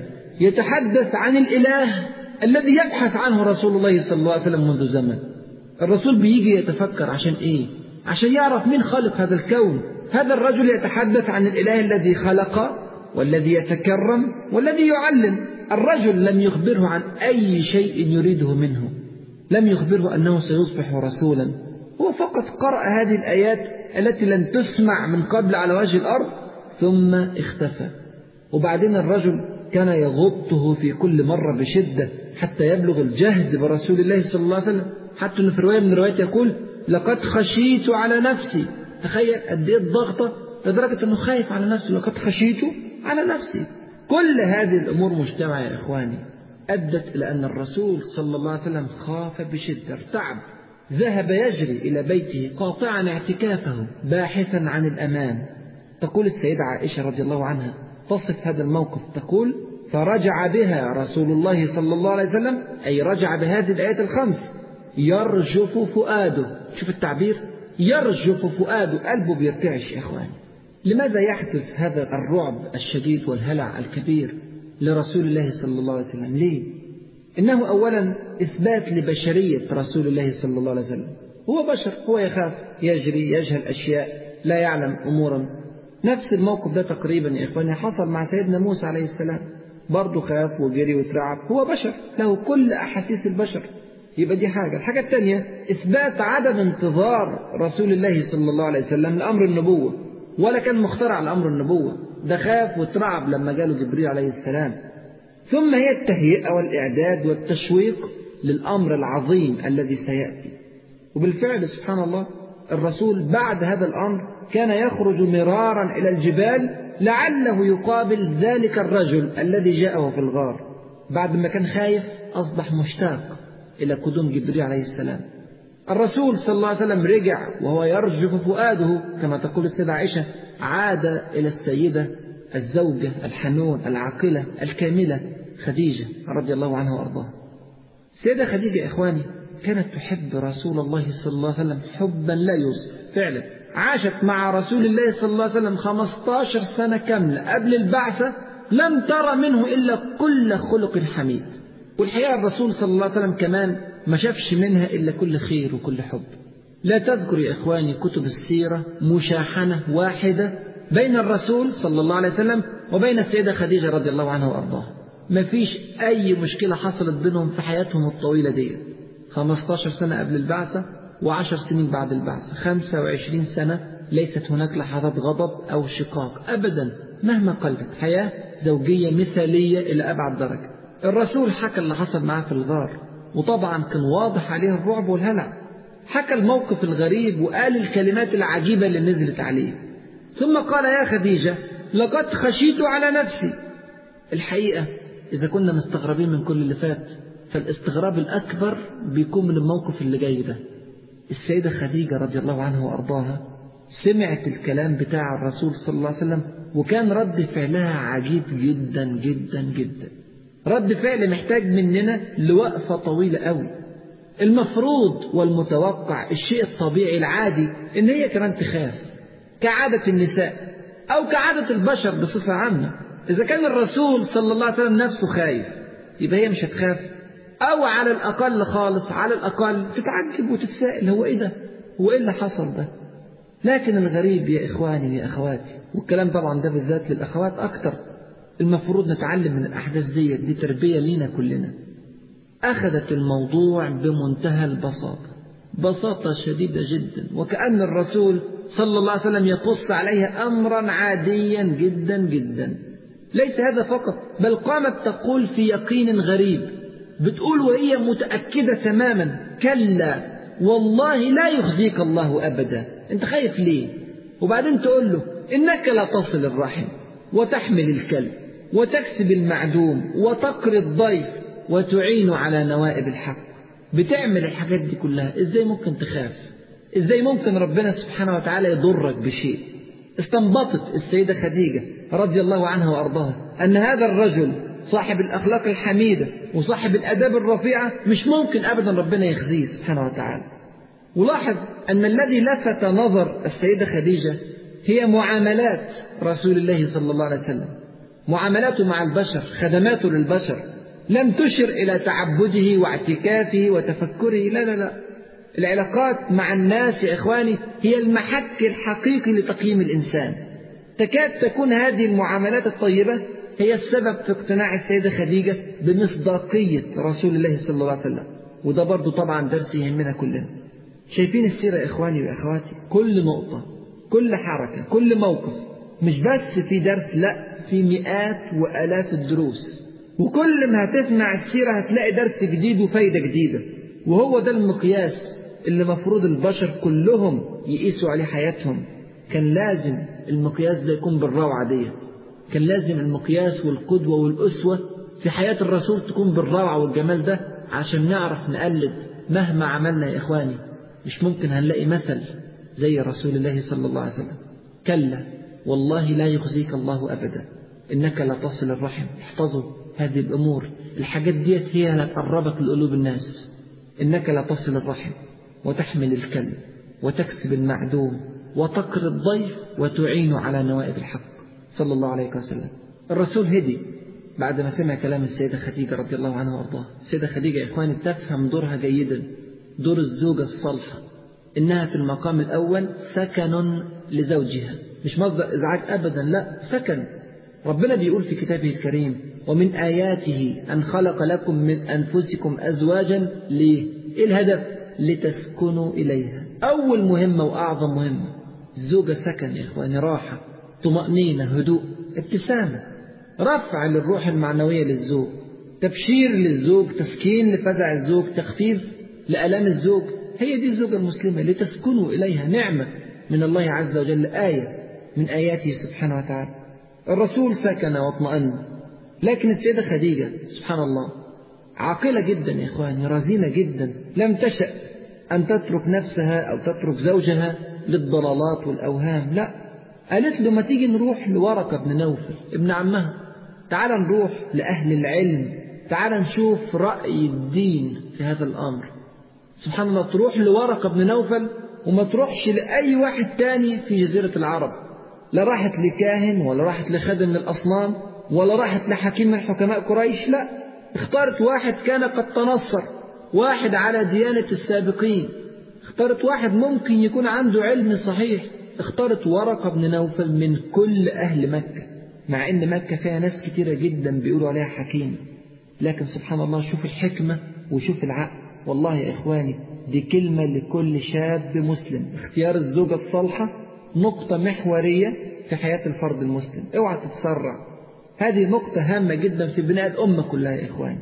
B: يتحدث عن الإله الذي يبحث عنه رسول الله صلى الله عليه وسلم منذ زمن الرسول بيجي يتفكر عشان إيه عشان يعرف مين خالق هذا الكون هذا الرجل يتحدث عن الإله الذي خلق والذي يتكرم والذي يعلم الرجل لم يخبره عن أي شيء يريده منه لم يخبره أنه سيصبح رسولا هو فقط قرأ هذه الآيات التي لم تسمع من قبل على وجه الأرض ثم اختفى وبعدين الرجل كان يغطه في كل مرة بشدة حتى يبلغ الجهد برسول الله صلى الله عليه وسلم حتى أنه في رواية من الروايات يقول لقد خشيت على نفسي تخيل قد ايه الضغطة لدرجة أنه خايف على نفسه لقد خشيت على نفسي كل هذه الأمور مجتمعة يا إخواني أدت إلى أن الرسول صلى الله عليه وسلم خاف بشدة ارتعب ذهب يجري إلى بيته قاطعا اعتكافه باحثا عن الأمان تقول السيدة عائشة رضي الله عنها تصف هذا الموقف تقول فرجع بها رسول الله صلى الله عليه وسلم أي رجع بهذه الآيات الخمس يرجف فؤاده شوف التعبير يرجف فؤاده قلبه بيرتعش يا إخواني لماذا يحدث هذا الرعب الشديد والهلع الكبير لرسول الله صلى الله عليه وسلم ليه إنه أولا إثبات لبشرية رسول الله صلى الله عليه وسلم هو بشر هو يخاف يجري يجهل أشياء لا يعلم أمورا نفس الموقف ده تقريبا يا إخواني حصل مع سيدنا موسى عليه السلام برضه خاف وجري وترعب هو بشر له كل أحاسيس البشر يبقى دي حاجة الحاجة الثانية إثبات عدم انتظار رسول الله صلى الله عليه وسلم لأمر النبوة ولا كان مخترع لأمر النبوة ده خاف وترعب لما جاله جبريل عليه السلام ثم هي التهيئة والإعداد والتشويق للأمر العظيم الذي سيأتي وبالفعل سبحان الله الرسول بعد هذا الأمر كان يخرج مرارا إلى الجبال لعله يقابل ذلك الرجل الذي جاءه في الغار بعد ما كان خايف أصبح مشتاق إلى قدوم جبريل عليه السلام الرسول صلى الله عليه وسلم رجع وهو يرجف فؤاده كما تقول السيدة عائشة عاد إلى السيدة الزوجة الحنون العاقلة الكاملة خديجة رضي الله عنها وأرضاها السيدة خديجة يا إخواني كانت تحب رسول الله صلى الله عليه وسلم حبا لا يوصف فعلا عاشت مع رسول الله صلى الله عليه وسلم 15 سنة كاملة قبل البعثة لم ترى منه إلا كل خلق حميد والحقيقة الرسول صلى الله عليه وسلم كمان ما شافش منها إلا كل خير وكل حب لا تذكر يا إخواني كتب السيرة مشاحنة واحدة بين الرسول صلى الله عليه وسلم وبين السيدة خديجة رضي الله عنها وأرضاها ما فيش أي مشكلة حصلت بينهم في حياتهم الطويلة دي 15 سنة قبل البعثة وعشر سنين بعد البعثة 25 سنة ليست هناك لحظات غضب أو شقاق أبدا مهما قلت حياة زوجية مثالية إلى أبعد درجة الرسول حكى اللي حصل معاه في الغار وطبعا كان واضح عليه الرعب والهلع حكى الموقف الغريب وقال الكلمات العجيبة اللي نزلت عليه ثم قال يا خديجة لقد خشيت على نفسي الحقيقة إذا كنا مستغربين من كل اللي فات فالاستغراب الأكبر بيكون من الموقف اللي جاي ده السيدة خديجة رضي الله عنها وأرضاها سمعت الكلام بتاع الرسول صلى الله عليه وسلم وكان رد فعلها عجيب جدا جدا جدا رد فعل محتاج مننا لوقفة طويلة قوي المفروض والمتوقع الشيء الطبيعي العادي ان هي كمان تخاف كعادة النساء او كعادة البشر بصفة عامة اذا كان الرسول صلى الله عليه وسلم نفسه خايف يبقى هي مش هتخاف او على الاقل خالص على الاقل تتعجب وتتساءل هو ايه ده هو ايه اللي حصل ده لكن الغريب يا اخواني يا اخواتي والكلام طبعا ده بالذات للاخوات اكتر المفروض نتعلم من الاحداث ديت دي تربيه لينا كلنا اخذت الموضوع بمنتهى البساطه بساطه شديده جدا وكان الرسول صلى الله عليه وسلم يقص عليها امرا عاديا جدا جدا ليس هذا فقط بل قامت تقول في يقين غريب بتقول وهي متاكده تماما كلا والله لا يخزيك الله ابدا انت خايف ليه وبعدين تقول له انك لا تصل الرحم وتحمل الكلب وتكسب المعدوم وتقري الضيف وتعين على نوائب الحق بتعمل الحاجات دي كلها ازاي ممكن تخاف ازاي ممكن ربنا سبحانه وتعالى يضرك بشيء استنبطت السيدة خديجة رضي الله عنها وأرضاها أن هذا الرجل صاحب الأخلاق الحميدة وصاحب الأداب الرفيعة مش ممكن أبدا ربنا يخزيه سبحانه وتعالى ولاحظ أن الذي لفت نظر السيدة خديجة هي معاملات رسول الله صلى الله عليه وسلم معاملاته مع البشر خدماته للبشر لم تشر إلى تعبده واعتكافه وتفكره لا لا لا العلاقات مع الناس يا إخواني هي المحك الحقيقي لتقييم الإنسان تكاد تكون هذه المعاملات الطيبة هي السبب في اقتناع السيدة خديجة بمصداقية رسول الله صلى الله عليه وسلم وده برضو طبعا درس يهمنا كلنا شايفين السيرة يا إخواني وأخواتي كل نقطة كل حركة كل موقف مش بس في درس لا في مئات وآلاف الدروس وكل ما هتسمع السيرة هتلاقي درس جديد وفايدة جديدة وهو ده المقياس اللي مفروض البشر كلهم يقيسوا عليه حياتهم كان لازم المقياس ده يكون بالروعة دي كان لازم المقياس والقدوة والأسوة في حياة الرسول تكون بالروعة والجمال ده عشان نعرف نقلد مهما عملنا يا إخواني مش ممكن هنلاقي مثل زي رسول الله صلى الله عليه وسلم كلا والله لا يخزيك الله أبدا إنك لا تصل الرحم احفظوا هذه الأمور الحاجات ديت هي اللي تقربك لقلوب الناس إنك لا تصل الرحم وتحمل الكلب وتكسب المعدوم وتقر الضيف وتعين على نوائب الحق صلى الله عليه وسلم الرسول هدي بعد ما سمع كلام السيدة خديجة رضي الله عنها وارضاها السيدة خديجة يا إخواني تفهم دورها جيدا دور الزوجة الصالحة إنها في المقام الأول سكن لزوجها مش مصدر إزعاج أبدا لا سكن ربنا بيقول في كتابه الكريم ومن آياته أن خلق لكم من أنفسكم أزواجا ليه؟ إيه الهدف؟ لتسكنوا إليها أول مهمة وأعظم مهمة الزوجة سكن يا إخواني راحة طمأنينة هدوء ابتسامة رفع للروح المعنوية للزوج تبشير للزوج تسكين لفزع الزوج تخفيف لألام الزوج هي دي الزوجة المسلمة لتسكنوا إليها نعمة من الله عز وجل آية من آياته سبحانه وتعالى الرسول سكن واطمأن لكن السيدة خديجة سبحان الله عاقلة جدا يا إخواني رزينة جدا لم تشأ أن تترك نفسها أو تترك زوجها للضلالات والأوهام لا قالت له ما تيجي نروح لورقة بن نوفل ابن عمها تعال نروح لأهل العلم تعال نشوف رأي الدين في هذا الأمر سبحان الله تروح لورقة بن نوفل وما تروحش لأي واحد تاني في جزيرة العرب لا راحت لكاهن ولا راحت لخادم من الأصنام ولا راحت لحكيم من حكماء قريش لا اختارت واحد كان قد تنصر واحد على ديانة السابقين اختارت واحد ممكن يكون عنده علم صحيح اختارت ورقة بن نوفل من كل أهل مكة مع إن مكة فيها ناس كتيرة جدا بيقولوا عليها حكيم لكن سبحان الله شوف الحكمة وشوف العقل والله يا إخواني دي كلمة لكل شاب مسلم اختيار الزوجة الصالحة نقطة محورية في حياة الفرد المسلم اوعى تتسرع هذه نقطة هامة جدا في بناء الأمة كلها يا إخواني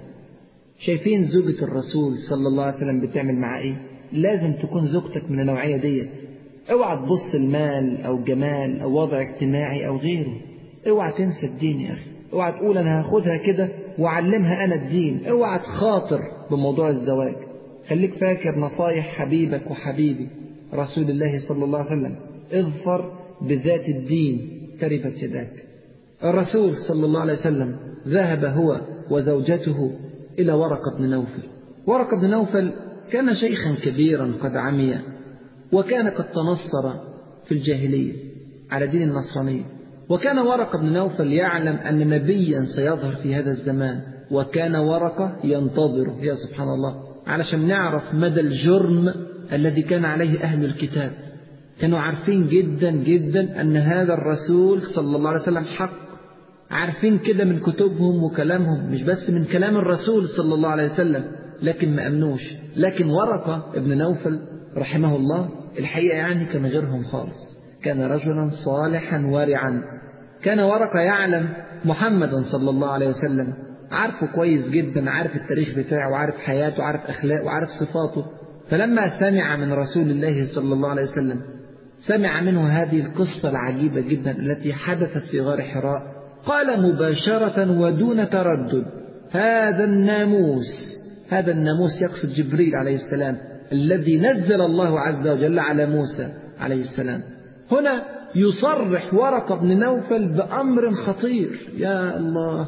B: شايفين زوجة الرسول صلى الله عليه وسلم بتعمل معاه إيه لازم تكون زوجتك من النوعية ديت اوعى تبص المال أو جمال أو وضع اجتماعي أو غيره اوعى تنسى الدين يا أخي اوعى تقول أنا هاخدها كده وأعلمها أنا الدين اوعى تخاطر بموضوع الزواج خليك فاكر نصايح حبيبك وحبيبي رسول الله صلى الله عليه وسلم اظفر بذات الدين تربت يداك الرسول صلى الله عليه وسلم ذهب هو وزوجته إلى ورقة بن نوفل ورقة بن نوفل كان شيخا كبيرا قد عمي وكان قد تنصر في الجاهلية على دين النصرانية وكان ورقة بن نوفل يعلم أن نبيا سيظهر في هذا الزمان وكان ورقة ينتظره يا سبحان الله علشان نعرف مدى الجرم الذي كان عليه أهل الكتاب كانوا عارفين جدا جدا أن هذا الرسول صلى الله عليه وسلم حق عارفين كده من كتبهم وكلامهم مش بس من كلام الرسول صلى الله عليه وسلم لكن ما أمنوش لكن ورقة ابن نوفل رحمه الله الحقيقة يعني كان غيرهم خالص كان رجلا صالحا ورعا كان ورقة يعلم محمدا صلى الله عليه وسلم عارفه كويس جدا عارف التاريخ بتاعه وعارف حياته وعارف أخلاقه وعارف صفاته فلما سمع من رسول الله صلى الله عليه وسلم سمع منه هذه القصة العجيبة جدا التي حدثت في غار حراء قال مباشرة ودون تردد هذا الناموس هذا الناموس يقصد جبريل عليه السلام الذي نزل الله عز وجل على موسى عليه السلام هنا يصرح ورقة بن نوفل بأمر خطير يا الله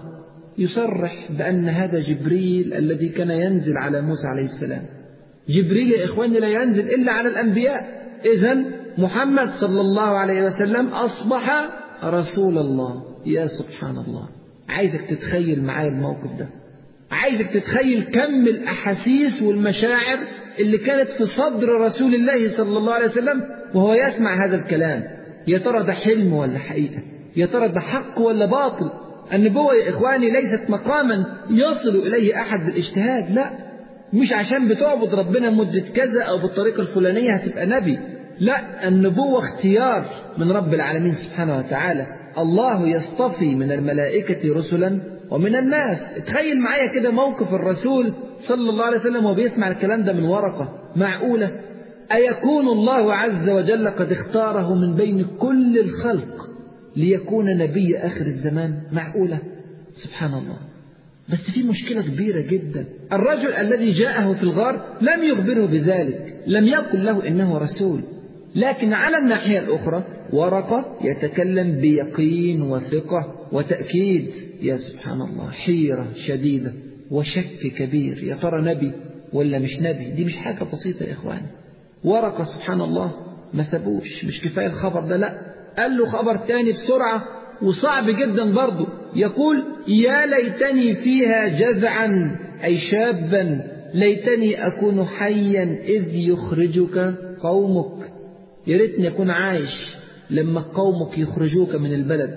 B: يصرح بأن هذا جبريل الذي كان ينزل على موسى عليه السلام جبريل يا إخواني لا ينزل إلا على الأنبياء إذا محمد صلى الله عليه وسلم أصبح رسول الله يا سبحان الله عايزك تتخيل معايا الموقف ده عايزك تتخيل كم الأحاسيس والمشاعر اللي كانت في صدر رسول الله صلى الله عليه وسلم وهو يسمع هذا الكلام يا ترى ده حلم ولا حقيقة يا ترى ده حق ولا باطل النبوة يا إخواني ليست مقاما يصل إليه أحد بالاجتهاد لا مش عشان بتعبد ربنا مدة كذا أو بالطريقة الفلانية هتبقى نبي لا النبوة اختيار من رب العالمين سبحانه وتعالى الله يصطفي من الملائكة رسلا ومن الناس تخيل معايا كده موقف الرسول صلى الله عليه وسلم وهو بيسمع الكلام ده من ورقة معقولة أيكون الله عز وجل قد اختاره من بين كل الخلق ليكون نبي آخر الزمان معقولة سبحان الله بس في مشكلة كبيرة جدا الرجل الذي جاءه في الغار لم يخبره بذلك لم يقل له إنه رسول لكن على الناحية الأخرى ورقة يتكلم بيقين وثقة وتأكيد يا سبحان الله حيرة شديدة وشك كبير يا ترى نبي ولا مش نبي دي مش حاجة بسيطة يا إخواني ورقة سبحان الله ما سابوش مش كفاية الخبر ده لا قال له خبر تاني بسرعة وصعب جدا برضه يقول يا ليتني فيها جزعا أي شابا ليتني أكون حيا إذ يخرجك قومك يا ريتني أكون عايش لما قومك يخرجوك من البلد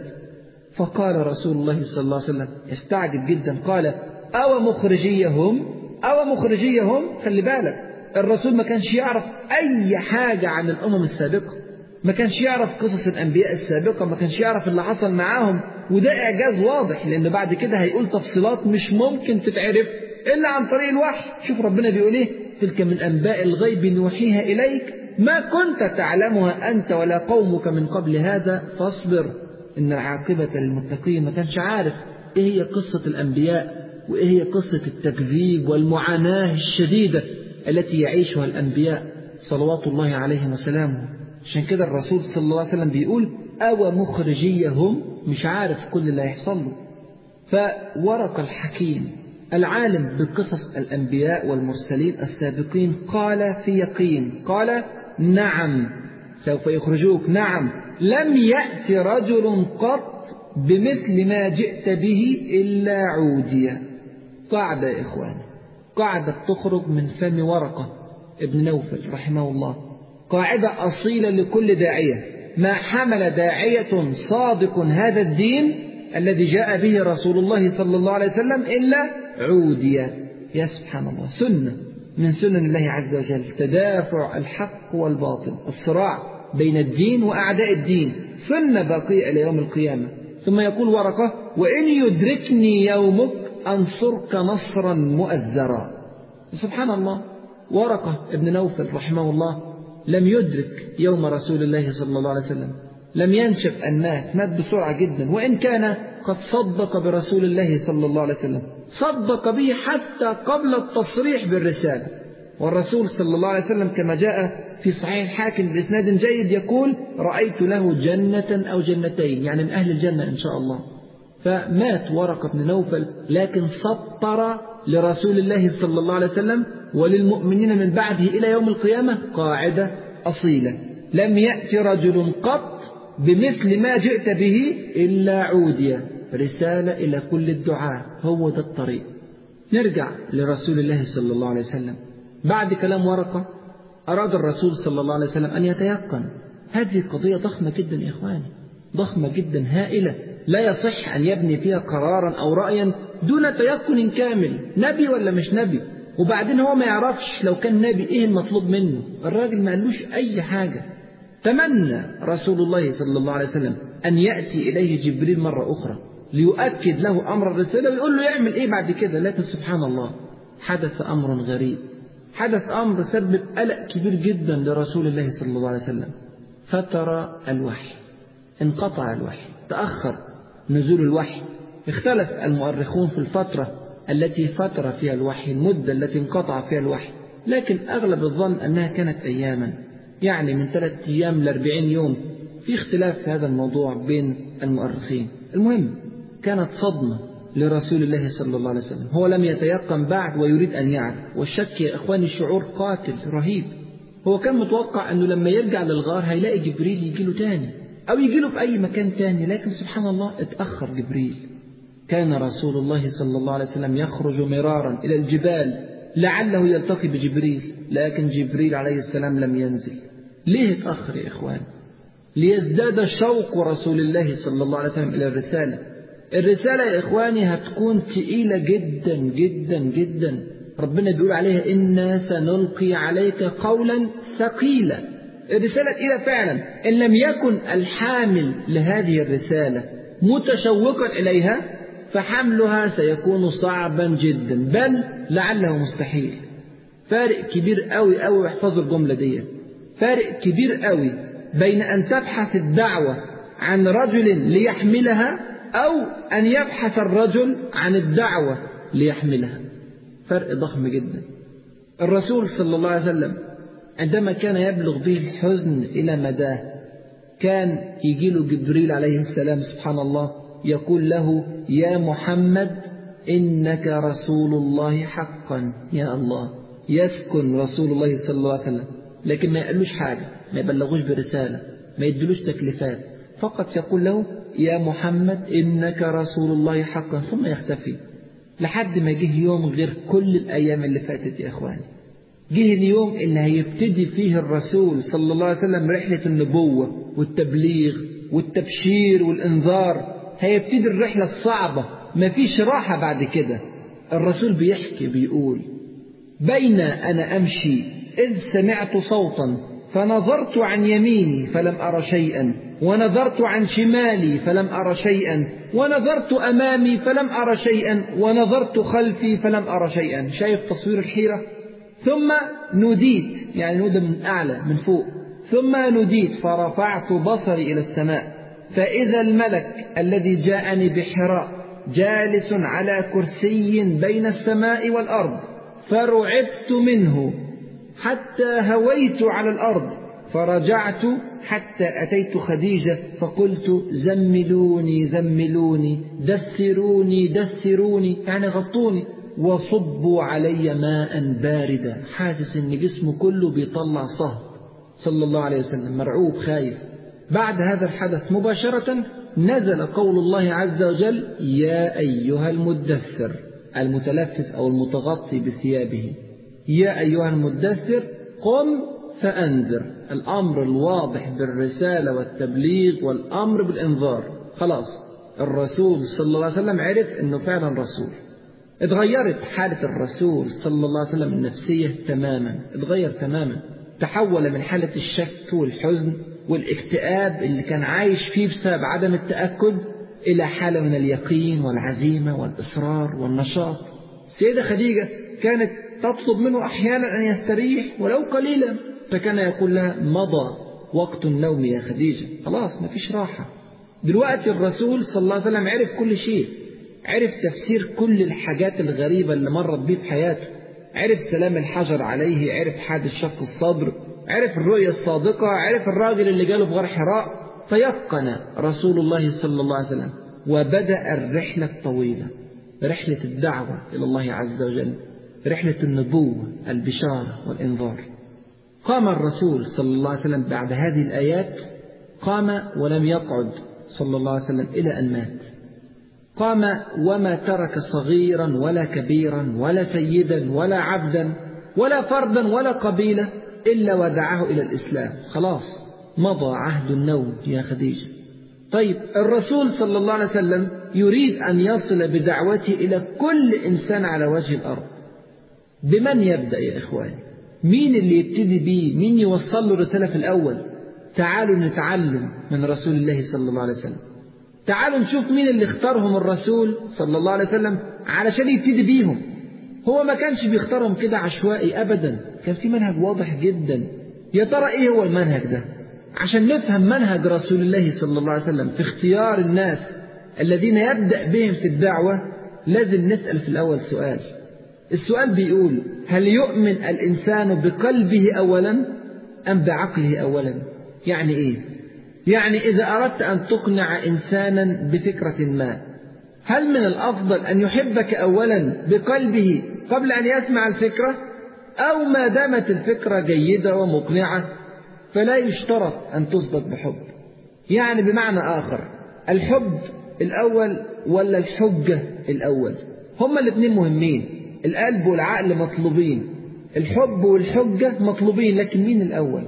B: فقال رسول الله صلى الله عليه وسلم يستعجب جدا قال أو مخرجيهم أو مخرجيهم خلي بالك الرسول ما كانش يعرف أي حاجة عن الأمم السابقة ما كانش يعرف قصص الأنبياء السابقة ما كانش يعرف اللي حصل معاهم وده إعجاز واضح لأن بعد كده هيقول تفصيلات مش ممكن تتعرف إلا عن طريق الوحي شوف ربنا بيقول إيه تلك من أنباء الغيب نوحيها إليك ما كنت تعلمها أنت ولا قومك من قبل هذا فاصبر إن العاقبة للمتقين ما كانش عارف إيه هي قصة الأنبياء وإيه هي قصة التكذيب والمعاناة الشديدة التي يعيشها الأنبياء صلوات الله عليهم وسلامه عشان كده الرسول صلى الله عليه وسلم بيقول أو مخرجيهم مش عارف كل اللي هيحصل له فورق الحكيم العالم بقصص الأنبياء والمرسلين السابقين قال في يقين قال نعم سوف يخرجوك نعم لم يأت رجل قط بمثل ما جئت به إلا عودية قاعدة يا إخواني قاعدة تخرج من فم ورقة ابن نوفل رحمه الله قاعدة أصيلة لكل داعية ما حمل داعية صادق هذا الدين الذي جاء به رسول الله صلى الله عليه وسلم إلا عودية يا سبحان الله سنة من سنن الله عز وجل تدافع الحق والباطل الصراع بين الدين وأعداء الدين سنة باقية إلى يوم القيامة ثم يقول ورقة وإن يدركني يومك أنصرك نصرا مؤزرا سبحان الله ورقة ابن نوفل رحمه الله لم يدرك يوم رسول الله صلى الله عليه وسلم لم ينشف أن مات مات بسرعة جدا وإن كان قد صدق برسول الله صلى الله عليه وسلم صدق به حتى قبل التصريح بالرسالة والرسول صلى الله عليه وسلم كما جاء في صحيح الحاكم بإسناد جيد يقول رأيت له جنة أو جنتين يعني من أهل الجنة إن شاء الله فمات ورقة بن نوفل لكن سطر لرسول الله صلى الله عليه وسلم وللمؤمنين من بعده إلى يوم القيامة قاعدة أصيلة لم يأتي رجل قط بمثل ما جئت به إلا عودية رسالة إلى كل الدعاء هو ده الطريق نرجع لرسول الله صلى الله عليه وسلم بعد كلام ورقة أراد الرسول صلى الله عليه وسلم أن يتيقن هذه قضية ضخمة جدا يا إخواني ضخمة جدا هائلة لا يصح أن يبني فيها قرارا أو رأيا دون تيقن كامل نبي ولا مش نبي وبعدين هو ما يعرفش لو كان نبي ايه المطلوب منه الراجل ما قالوش اي حاجة تمنى رسول الله صلى الله عليه وسلم ان يأتي اليه جبريل مرة اخرى ليؤكد له امر الرسالة ويقول له يعمل ايه بعد كده لكن سبحان الله حدث امر غريب حدث امر سبب قلق كبير جدا لرسول الله صلى الله عليه وسلم فترى الوحي انقطع الوحي تأخر نزول الوحي اختلف المؤرخون في الفترة التي فتر فيها الوحي المدة التي انقطع فيها الوحي لكن أغلب الظن أنها كانت أياما يعني من ثلاثة أيام لأربعين يوم في اختلاف في هذا الموضوع بين المؤرخين المهم كانت صدمة لرسول الله صلى الله عليه وسلم هو لم يتيقن بعد ويريد أن يعرف والشك يا إخواني شعور قاتل رهيب هو كان متوقع أنه لما يرجع للغار هيلاقي جبريل يجيله تاني أو يجيله في أي مكان تاني لكن سبحان الله اتأخر جبريل كان رسول الله صلى الله عليه وسلم يخرج مرارا إلى الجبال لعله يلتقي بجبريل لكن جبريل عليه السلام لم ينزل ليه اتأخر يا إخوان ليزداد شوق رسول الله صلى الله عليه وسلم إلى الرسالة الرسالة يا إخواني هتكون تقيلة جدا جدا جدا ربنا بيقول عليها إنا سنلقي عليك قولا ثقيلا الرسالة تقيلة فعلا إن لم يكن الحامل لهذه الرسالة متشوقا إليها فحملها سيكون صعبا جدا بل لعله مستحيل فارق كبير قوي قوي واحفظوا الجملة دي فارق كبير قوي بين أن تبحث الدعوة عن رجل ليحملها أو أن يبحث الرجل عن الدعوة ليحملها فرق ضخم جدا الرسول صلى الله عليه وسلم عندما كان يبلغ به الحزن إلى مداه كان يجي له جبريل عليه السلام سبحان الله يقول له يا محمد إنك رسول الله حقا يا الله يسكن رسول الله صلى الله عليه وسلم لكن ما يقلوش حاجة ما يبلغوش برسالة ما يدلوش تكليفات فقط يقول له يا محمد إنك رسول الله حقا ثم يختفي لحد ما جه يوم غير كل الأيام اللي فاتت يا إخواني جه اليوم اللي هيبتدي فيه الرسول صلى الله عليه وسلم رحلة النبوة والتبليغ والتبشير والإنذار هيبتدي الرحلة الصعبة مفيش راحة بعد كده الرسول بيحكي بيقول بين أنا أمشي إذ سمعت صوتا فنظرت عن يميني فلم أر شيئا ونظرت عن شمالي فلم أر شيئا ونظرت أمامي فلم أر شيئا ونظرت خلفي فلم أر شيئا شايف تصوير الحيرة ثم نديت يعني نودى من أعلى من فوق ثم نديت فرفعت بصري إلى السماء فإذا الملك الذي جاءني بحراء جالس على كرسي بين السماء والأرض فرعبت منه حتى هويت على الأرض فرجعت حتى أتيت خديجة فقلت زملوني زملوني دثروني دثروني يعني غطوني وصبوا علي ماء باردا حاسس ان جسمه كله بيطلع صهد صلى الله عليه وسلم مرعوب خايف بعد هذا الحدث مباشرة نزل قول الله عز وجل يا أيها المدثر المتلفف أو المتغطي بثيابه يا أيها المدثر قم فأنذر الأمر الواضح بالرسالة والتبليغ والأمر بالإنذار خلاص الرسول صلى الله عليه وسلم عرف أنه فعلا رسول اتغيرت حالة الرسول صلى الله عليه وسلم النفسية تماما اتغير تماما تحول من حالة الشك والحزن والاكتئاب اللي كان عايش فيه بسبب عدم التأكد إلى حالة من اليقين والعزيمة والإصرار والنشاط السيدة خديجة كانت تطلب منه أحيانا أن يستريح ولو قليلا فكان يقول لها مضى وقت النوم يا خديجة خلاص ما فيش راحة دلوقتي الرسول صلى الله عليه وسلم عرف كل شيء عرف تفسير كل الحاجات الغريبة اللي مرت بيه في حياته عرف سلام الحجر عليه عرف حادث شق الصدر عرف الرؤية الصادقة عرف الراجل اللي جاله في غار حراء تيقن رسول الله صلى الله عليه وسلم وبدأ الرحلة الطويلة رحلة الدعوة إلى الله عز وجل رحلة النبوة البشارة والإنذار قام الرسول صلى الله عليه وسلم بعد هذه الآيات قام ولم يقعد صلى الله عليه وسلم إلى أن مات قام وما ترك صغيرا ولا كبيرا ولا سيدا ولا عبدا ولا فردا ولا قبيلة إلا ودعاه إلى الإسلام خلاص مضى عهد النوم يا خديجة طيب الرسول صلى الله عليه وسلم يريد أن يصل بدعوته إلى كل إنسان على وجه الأرض بمن يبدأ يا إخواني مين اللي يبتدي بيه مين يوصل له الرسالة في الأول تعالوا نتعلم من رسول الله صلى الله عليه وسلم تعالوا نشوف مين اللي اختارهم الرسول صلى الله عليه وسلم علشان يبتدي بيهم هو ما كانش بيختارهم كده عشوائي أبدا كان في منهج واضح جدا يا ترى إيه هو المنهج ده عشان نفهم منهج رسول الله صلى الله عليه وسلم في اختيار الناس الذين يبدأ بهم في الدعوة لازم نسأل في الأول سؤال السؤال بيقول هل يؤمن الإنسان بقلبه أولا أم بعقله أولا يعني إيه يعني إذا أردت أن تقنع إنسانا بفكرة ما هل من الأفضل أن يحبك أولا بقلبه قبل أن يسمع الفكرة أو ما دامت الفكرة جيدة ومقنعة فلا يشترط أن تثبت بحب يعني بمعنى آخر الحب الأول ولا الحجة الأول هما الاثنين مهمين القلب والعقل مطلوبين الحب والحجة مطلوبين لكن مين الأول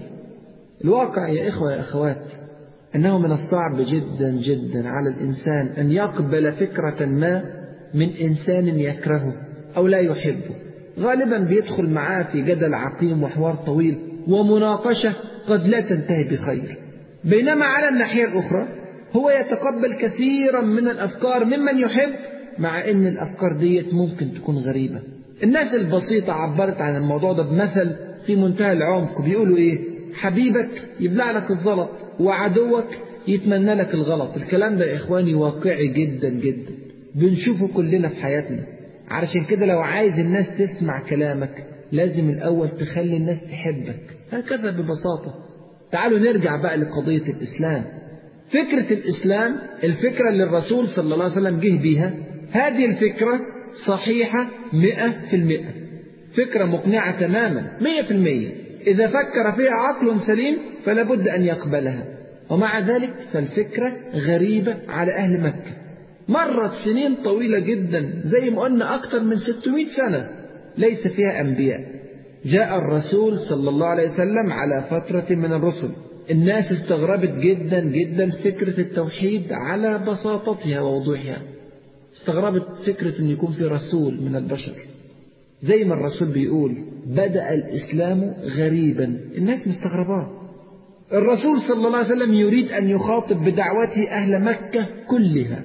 B: الواقع يا إخوة يا أخوات أنه من الصعب جدا جدا على الإنسان أن يقبل فكرة ما من إنسان يكرهه أو لا يحبه غالبا بيدخل معاه في جدل عقيم وحوار طويل ومناقشة قد لا تنتهي بخير بينما على الناحية الأخرى هو يتقبل كثيرا من الأفكار ممن يحب مع أن الأفكار ديت ممكن تكون غريبة الناس البسيطة عبرت عن الموضوع ده بمثل في منتهى العمق بيقولوا إيه حبيبك يبلع لك الزلط وعدوك يتمنى لك الغلط الكلام ده يا إخواني واقعي جدا جدا بنشوفه كلنا في حياتنا علشان كده لو عايز الناس تسمع كلامك لازم الأول تخلي الناس تحبك هكذا ببساطة تعالوا نرجع بقى لقضية الإسلام فكرة الإسلام الفكرة اللي الرسول صلى الله عليه وسلم جه بيها هذه الفكرة صحيحة مئة في المئة فكرة مقنعة تماما مئة في المئة إذا فكر فيها عقل سليم فلا بد أن يقبلها ومع ذلك فالفكرة غريبة على أهل مكة مرت سنين طويلة جدا زي ما قلنا أكثر من 600 سنة ليس فيها أنبياء جاء الرسول صلى الله عليه وسلم على فترة من الرسل الناس استغربت جدا جدا فكرة التوحيد على بساطتها ووضوحها استغربت فكرة أن يكون في رسول من البشر زي ما الرسول بيقول بدأ الإسلام غريبا الناس مستغرباه الرسول صلى الله عليه وسلم يريد أن يخاطب بدعوته أهل مكة كلها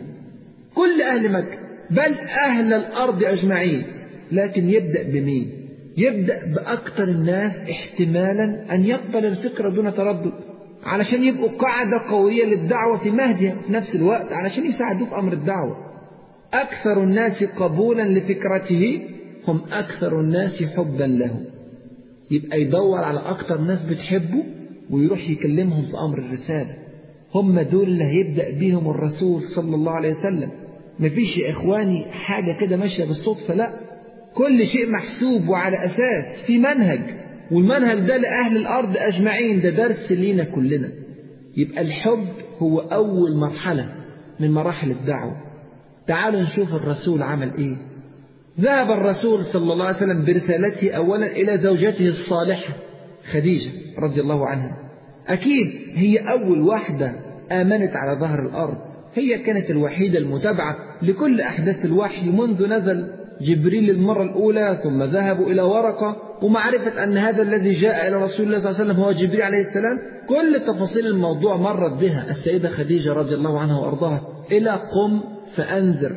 B: كل أهل مكة بل أهل الأرض أجمعين لكن يبدأ بمين يبدأ بأكثر الناس احتمالا أن يقبل الفكرة دون تردد علشان يبقوا قاعدة قوية للدعوة في مهدها في نفس الوقت علشان يساعدوه في أمر الدعوة أكثر الناس قبولا لفكرته هم أكثر الناس حبا له يبقى يدور على أكثر ناس بتحبه ويروح يكلمهم في أمر الرسالة هم دول اللي هيبدأ بيهم الرسول صلى الله عليه وسلم مفيش يا إخواني حاجة كده ماشية بالصدفة لا كل شيء محسوب وعلى أساس في منهج والمنهج ده لأهل الأرض أجمعين ده درس لينا كلنا يبقى الحب هو أول مرحلة من مراحل الدعوة تعالوا نشوف الرسول عمل إيه ذهب الرسول صلى الله عليه وسلم برسالته أولا إلى زوجته الصالحة خديجة رضي الله عنها أكيد هي أول واحدة آمنت على ظهر الأرض هي كانت الوحيدة المتابعة لكل أحداث الوحي منذ نزل جبريل المرة الأولى ثم ذهبوا إلى ورقة ومعرفة أن هذا الذي جاء إلى رسول الله صلى الله عليه وسلم هو جبريل عليه السلام كل تفاصيل الموضوع مرت بها السيدة خديجة رضي الله عنها وأرضاها إلى قم فأنذر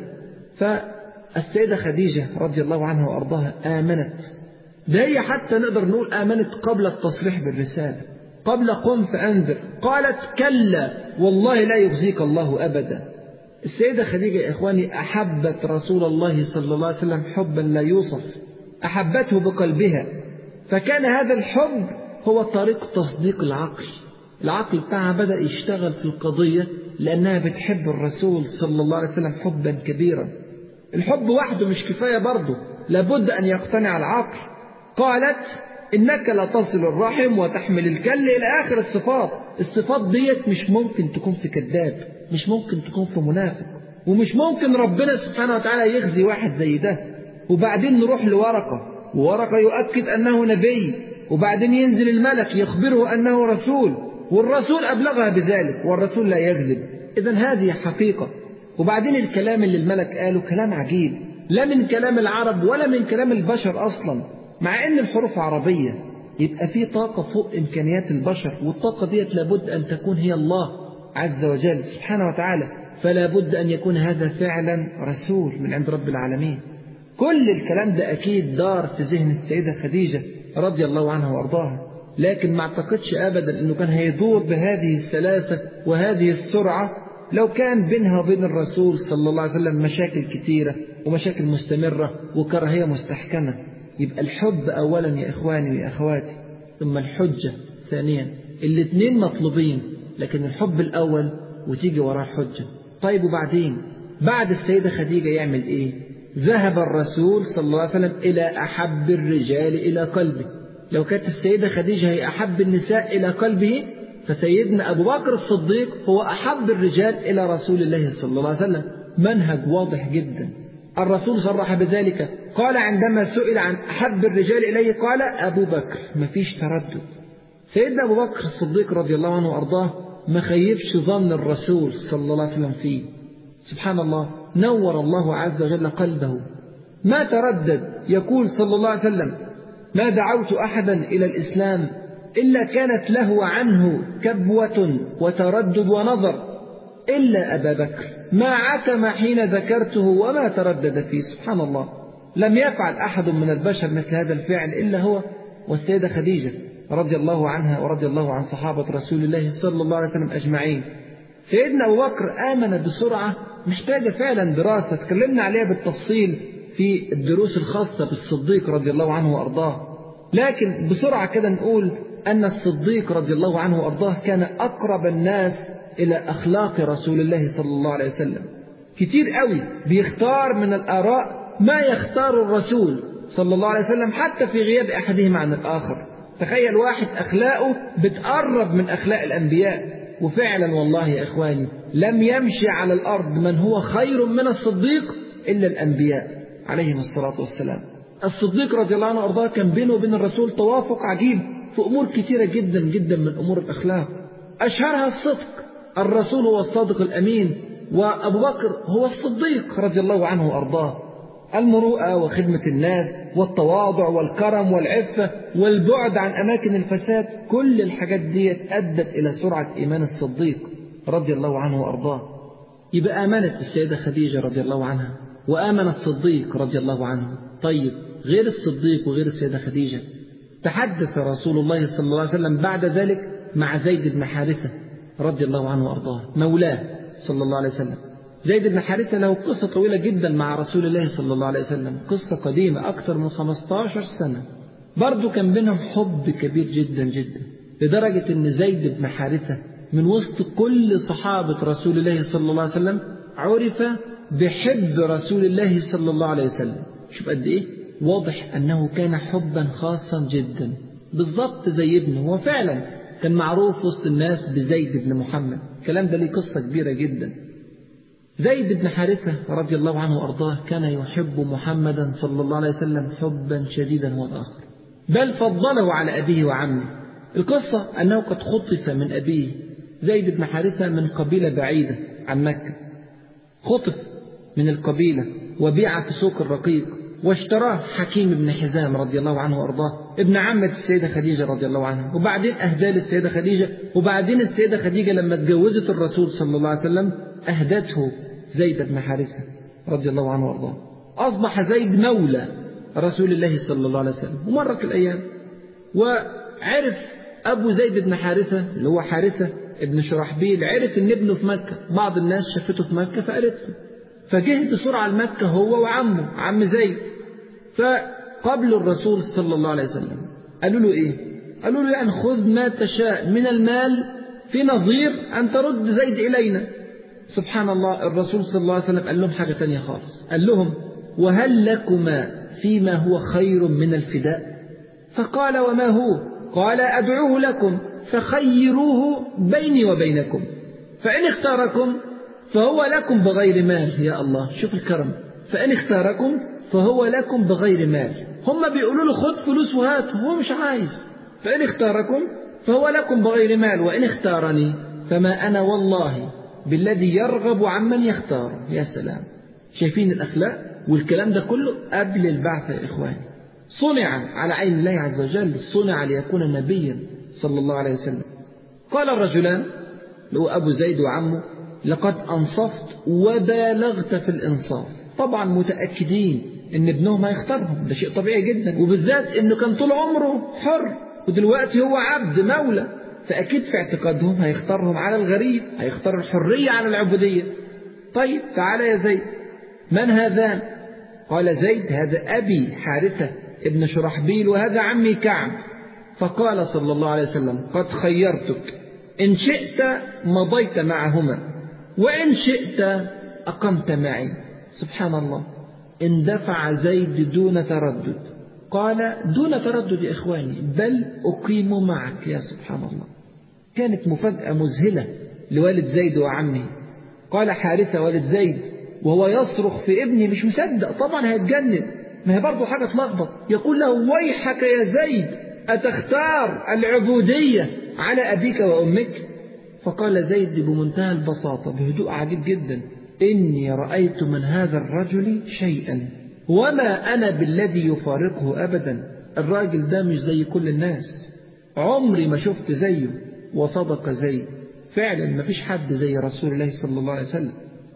B: فالسيدة خديجة رضي الله عنها وأرضاها آمنت ده هي حتى نقدر نقول آمنت قبل التصريح بالرسالة قبل قم فأنذر قالت كلا والله لا يخزيك الله أبدا السيدة خديجة يا إخواني أحبت رسول الله صلى الله عليه وسلم حبا لا يوصف أحبته بقلبها فكان هذا الحب هو طريق تصديق العقل العقل بتاعها بدأ يشتغل في القضية لأنها بتحب الرسول صلى الله عليه وسلم حبا كبيرا الحب وحده مش كفاية برضه لابد أن يقتنع العقل قالت إنك لا تصل الرحم وتحمل الكل إلى آخر الصفات الصفات ديت مش ممكن تكون في كذاب مش ممكن تكون في منافق ومش ممكن ربنا سبحانه وتعالى يخزي واحد زي ده وبعدين نروح لورقة وورقة يؤكد أنه نبي وبعدين ينزل الملك يخبره أنه رسول والرسول أبلغها بذلك والرسول لا يكذب إذا هذه حقيقة وبعدين الكلام اللي الملك قاله كلام عجيب لا من كلام العرب ولا من كلام البشر أصلا مع أن الحروف عربية يبقى في طاقة فوق إمكانيات البشر والطاقة ديت لابد أن تكون هي الله عز وجل سبحانه وتعالى فلا بد أن يكون هذا فعلا رسول من عند رب العالمين كل الكلام ده أكيد دار في ذهن السيدة خديجة رضي الله عنها وأرضاها لكن ما اعتقدش أبدا أنه كان هيدور بهذه السلاسة وهذه السرعة لو كان بينها وبين الرسول صلى الله عليه وسلم مشاكل كثيرة ومشاكل مستمرة وكراهية مستحكمة يبقى الحب أولا يا إخواني ويا أخواتي ثم الحجة ثانيا الاثنين مطلوبين لكن الحب الأول وتيجي وراه الحجة طيب وبعدين بعد السيدة خديجة يعمل إيه ذهب الرسول صلى الله عليه وسلم إلى أحب الرجال إلى قلبه لو كانت السيدة خديجة هي أحب النساء إلى قلبه فسيدنا أبو بكر الصديق هو أحب الرجال إلى رسول الله صلى الله عليه وسلم منهج واضح جدا الرسول صرح بذلك قال عندما سئل عن أحب الرجال إليه قال أبو بكر مفيش تردد سيدنا أبو بكر الصديق رضي الله عنه وأرضاه ما خيبش ظن الرسول صلى الله عليه وسلم فيه سبحان الله نور الله عز وجل قلبه ما تردد يقول صلى الله عليه وسلم ما دعوت أحدا إلى الإسلام إلا كانت له عنه كبوة وتردد ونظر إلا أبا بكر ما عتم حين ذكرته وما تردد فيه سبحان الله لم يفعل أحد من البشر مثل هذا الفعل إلا هو والسيدة خديجة رضي الله عنها ورضي الله عن صحابة رسول الله صلى الله عليه وسلم أجمعين سيدنا أبو بكر آمن بسرعة محتاجة فعلا دراسة تكلمنا عليها بالتفصيل في الدروس الخاصة بالصديق رضي الله عنه وأرضاه لكن بسرعة كده نقول أن الصديق رضي الله عنه وأرضاه كان أقرب الناس إلى أخلاق رسول الله صلى الله عليه وسلم كتير قوي بيختار من الآراء ما يختار الرسول صلى الله عليه وسلم حتى في غياب أحدهم عن الآخر تخيل واحد أخلاقه بتقرب من أخلاق الأنبياء وفعلا والله يا إخواني لم يمشي على الأرض من هو خير من الصديق إلا الأنبياء عليهم الصلاة والسلام الصديق رضي الله عنه وأرضاه كان بينه وبين الرسول توافق عجيب في أمور كثيرة جدا جدا من أمور الأخلاق أشهرها الصدق الرسول هو الصادق الأمين وأبو بكر هو الصديق رضي الله عنه وأرضاه المروءة وخدمة الناس والتواضع والكرم والعفة والبعد عن أماكن الفساد كل الحاجات دي أدت إلى سرعة إيمان الصديق رضي الله عنه وأرضاه يبقى آمنت السيدة خديجة رضي الله عنها وآمن الصديق رضي الله عنه طيب غير الصديق وغير السيدة خديجة تحدث رسول الله صلى الله عليه وسلم بعد ذلك مع زيد بن حارثة رضي الله عنه وأرضاه مولاه صلى الله عليه وسلم زيد بن حارثة له قصة طويلة جدا مع رسول الله صلى الله عليه وسلم قصة قديمة أكثر من 15 سنة برضه كان بينهم حب كبير جدا جدا لدرجة أن زيد بن حارثة من وسط كل صحابة رسول الله صلى الله عليه وسلم عرف بحب رسول الله صلى الله عليه وسلم شوف قد إيه واضح أنه كان حبا خاصا جدا بالضبط زي ابنه هو فعلا كان معروف وسط الناس بزيد بن محمد الكلام ده ليه قصة كبيرة جدا زيد بن حارثة رضي الله عنه وأرضاه كان يحب محمدا صلى الله عليه وسلم حبا شديدا هو الآخر بل فضله على أبيه وعمه القصة أنه قد خطف من أبيه زيد بن حارثة من قبيلة بعيدة عن مكة خطف من القبيلة وبيع في سوق الرقيق واشتراه حكيم بن حزام رضي الله عنه وارضاه ابن عمة السيدة خديجة رضي الله عنها وبعدين أهداه للسيدة خديجة وبعدين السيدة خديجة لما اتجوزت الرسول صلى الله عليه وسلم أهدته زيد بن حارثة رضي الله عنه وارضاه أصبح زيد مولى رسول الله صلى الله عليه وسلم ومرت الأيام وعرف أبو زيد بن حارثة اللي هو حارثة ابن شرحبيل عرف إن ابنه في مكة بعض الناس شافته في مكة فقالت له فجه بسرعة لمكة هو وعمه عم زيد فقبلوا الرسول صلى الله عليه وسلم قالوا له إيه قالوا له يعني خذ ما تشاء من المال في نظير أن ترد زيد إلينا سبحان الله الرسول صلى الله عليه وسلم قال لهم حاجة تانية خالص قال لهم وهل لكما فيما هو خير من الفداء فقال وما هو قال أدعوه لكم فخيروه بيني وبينكم فإن اختاركم فهو لكم بغير مال يا الله شوف الكرم فإن اختاركم فهو لكم بغير مال هم بيقولوا له خد فلوس وهات هو مش عايز فإن اختاركم فهو لكم بغير مال وإن اختارني فما أنا والله بالذي يرغب عمن يختار يا سلام شايفين الأخلاق والكلام ده كله قبل البعث يا إخواني صنع على عين الله عز وجل صنع ليكون نبيا صلى الله عليه وسلم قال الرجلان اللي هو أبو زيد وعمه لقد أنصفت وبالغت في الإنصاف طبعا متأكدين إن ابنهم هيختارهم ده شيء طبيعي جدا وبالذات إنه كان طول عمره حر ودلوقتي هو عبد مولى فأكيد في اعتقادهم هيختارهم على الغريب هيختار الحرية على العبودية طيب تعالى يا زيد من هذان قال زيد هذا أبي حارثة ابن شرحبيل وهذا عمي كعب فقال صلى الله عليه وسلم قد خيرتك إن شئت مضيت معهما وإن شئت أقمت معي سبحان الله اندفع زيد دون تردد قال دون تردد يا إخواني بل أقيم معك يا سبحان الله كانت مفاجأة مذهلة لوالد زيد وعمه قال حارثة والد زيد وهو يصرخ في ابنه مش مصدق طبعا هيتجنن ما هي برضه حاجة تلخبط يقول له ويحك يا زيد أتختار العبودية على أبيك وأمك فقال زيد بمنتهى البساطة بهدوء عجيب جدا إني رأيت من هذا الرجل شيئا وما أنا بالذي يفارقه أبدا الراجل ده مش زي كل الناس عمري ما شفت زيه وصدق زيد فعلا ما فيش حد زي رسول الله صلى الله عليه وسلم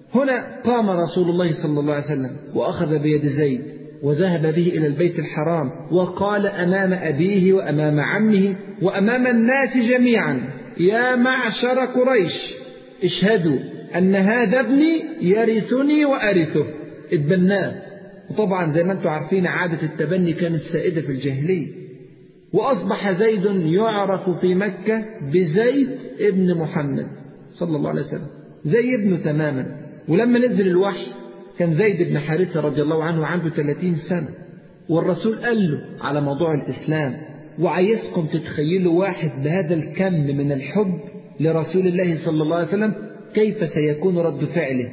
B: هنا قام رسول الله صلى الله عليه وسلم وأخذ بيد زيد وذهب به إلى البيت الحرام وقال أمام أبيه وأمام عمه وأمام الناس جميعا يا معشر قريش اشهدوا أن هذا ابني يرثني وأرثه اتبناه وطبعا زي ما انتم عارفين عادة التبني كانت سائدة في الجاهلية وأصبح زيد يعرف في مكة بزيد ابن محمد صلى الله عليه وسلم زي ابنه تماما ولما نزل الوحي كان زيد بن حارثة رضي الله عنه عنده 30 سنة والرسول قال له على موضوع الإسلام وعايزكم تتخيلوا واحد بهذا الكم من الحب لرسول الله صلى الله عليه وسلم كيف سيكون رد فعله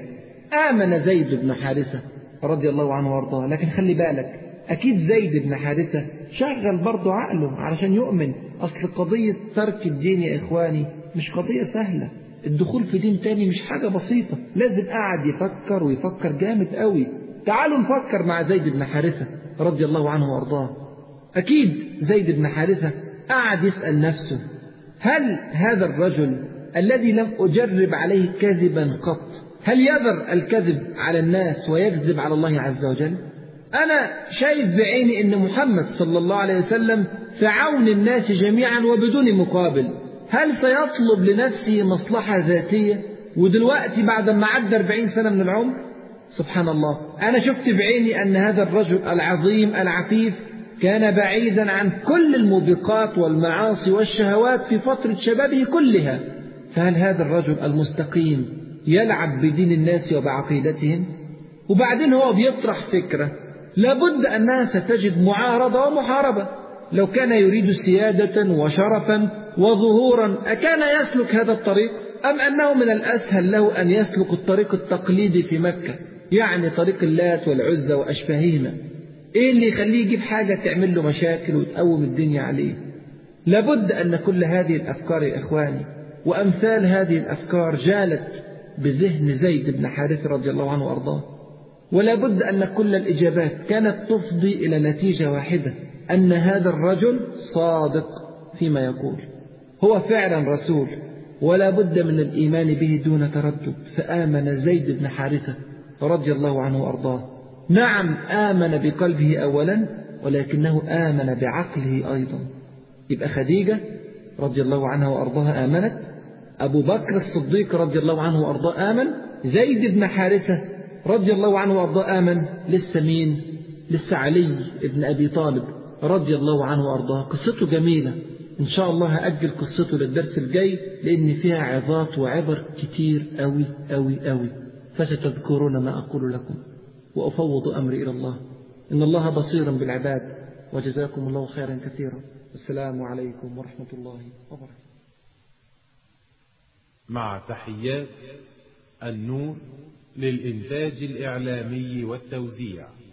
B: آمن زيد بن حارثة رضي الله عنه وارضاه لكن خلي بالك أكيد زيد بن حارثة شغل برضه عقله علشان يؤمن أصل قضية ترك الدين يا إخواني مش قضية سهلة الدخول في دين تاني مش حاجة بسيطة لازم قاعد يفكر ويفكر جامد قوي تعالوا نفكر مع زيد بن حارثة رضي الله عنه وارضاه أكيد زيد بن حارثة قعد يسأل نفسه هل هذا الرجل الذي لم أجرب عليه كذبا قط هل يذر الكذب على الناس ويكذب على الله عز وجل أنا شايف بعيني أن محمد صلى الله عليه وسلم في عون الناس جميعا وبدون مقابل هل سيطلب لنفسه مصلحة ذاتية ودلوقتي بعد ما عدى 40 سنة من العمر سبحان الله أنا شفت بعيني أن هذا الرجل العظيم العفيف كان بعيدا عن كل الموبقات والمعاصي والشهوات في فترة شبابه كلها فهل هذا الرجل المستقيم يلعب بدين الناس وبعقيدتهم وبعدين هو بيطرح فكرة لابد أنها ستجد معارضة ومحاربة لو كان يريد سيادة وشرفا وظهورا أكان يسلك هذا الطريق أم أنه من الأسهل له أن يسلك الطريق التقليدي في مكة يعني طريق اللات والعزة وأشباههما إيه اللي يخليه يجيب حاجة تعمل له مشاكل وتقوم الدنيا عليه لابد أن كل هذه الأفكار يا إخواني وأمثال هذه الأفكار جالت بذهن زيد بن حارث رضي الله عنه وأرضاه ولا بد أن كل الإجابات كانت تفضي إلى نتيجة واحدة أن هذا الرجل صادق فيما يقول هو فعلا رسول ولا بد من الإيمان به دون تردد فآمن زيد بن حارثة رضي الله عنه وأرضاه نعم آمن بقلبه أولا ولكنه آمن بعقله أيضا يبقى خديجة رضي الله عنها وأرضاها آمنت أبو بكر الصديق رضي الله عنه وأرضاه آمن زيد بن حارثة رضي الله عنه وأرضاه آمن لسه مين لسه علي بن أبي طالب رضي الله عنه وأرضاه قصته جميلة إن شاء الله هأجل قصته للدرس الجاي لأن فيها عظات وعبر كتير أوي أوي أوي فستذكرون ما أقول لكم وأفوض أمري إلى الله إن الله بصير بالعباد وجزاكم الله خيرا كثيرا السلام عليكم ورحمة الله وبركاته
A: مع تحيات النور للإنتاج الإعلامي والتوزيع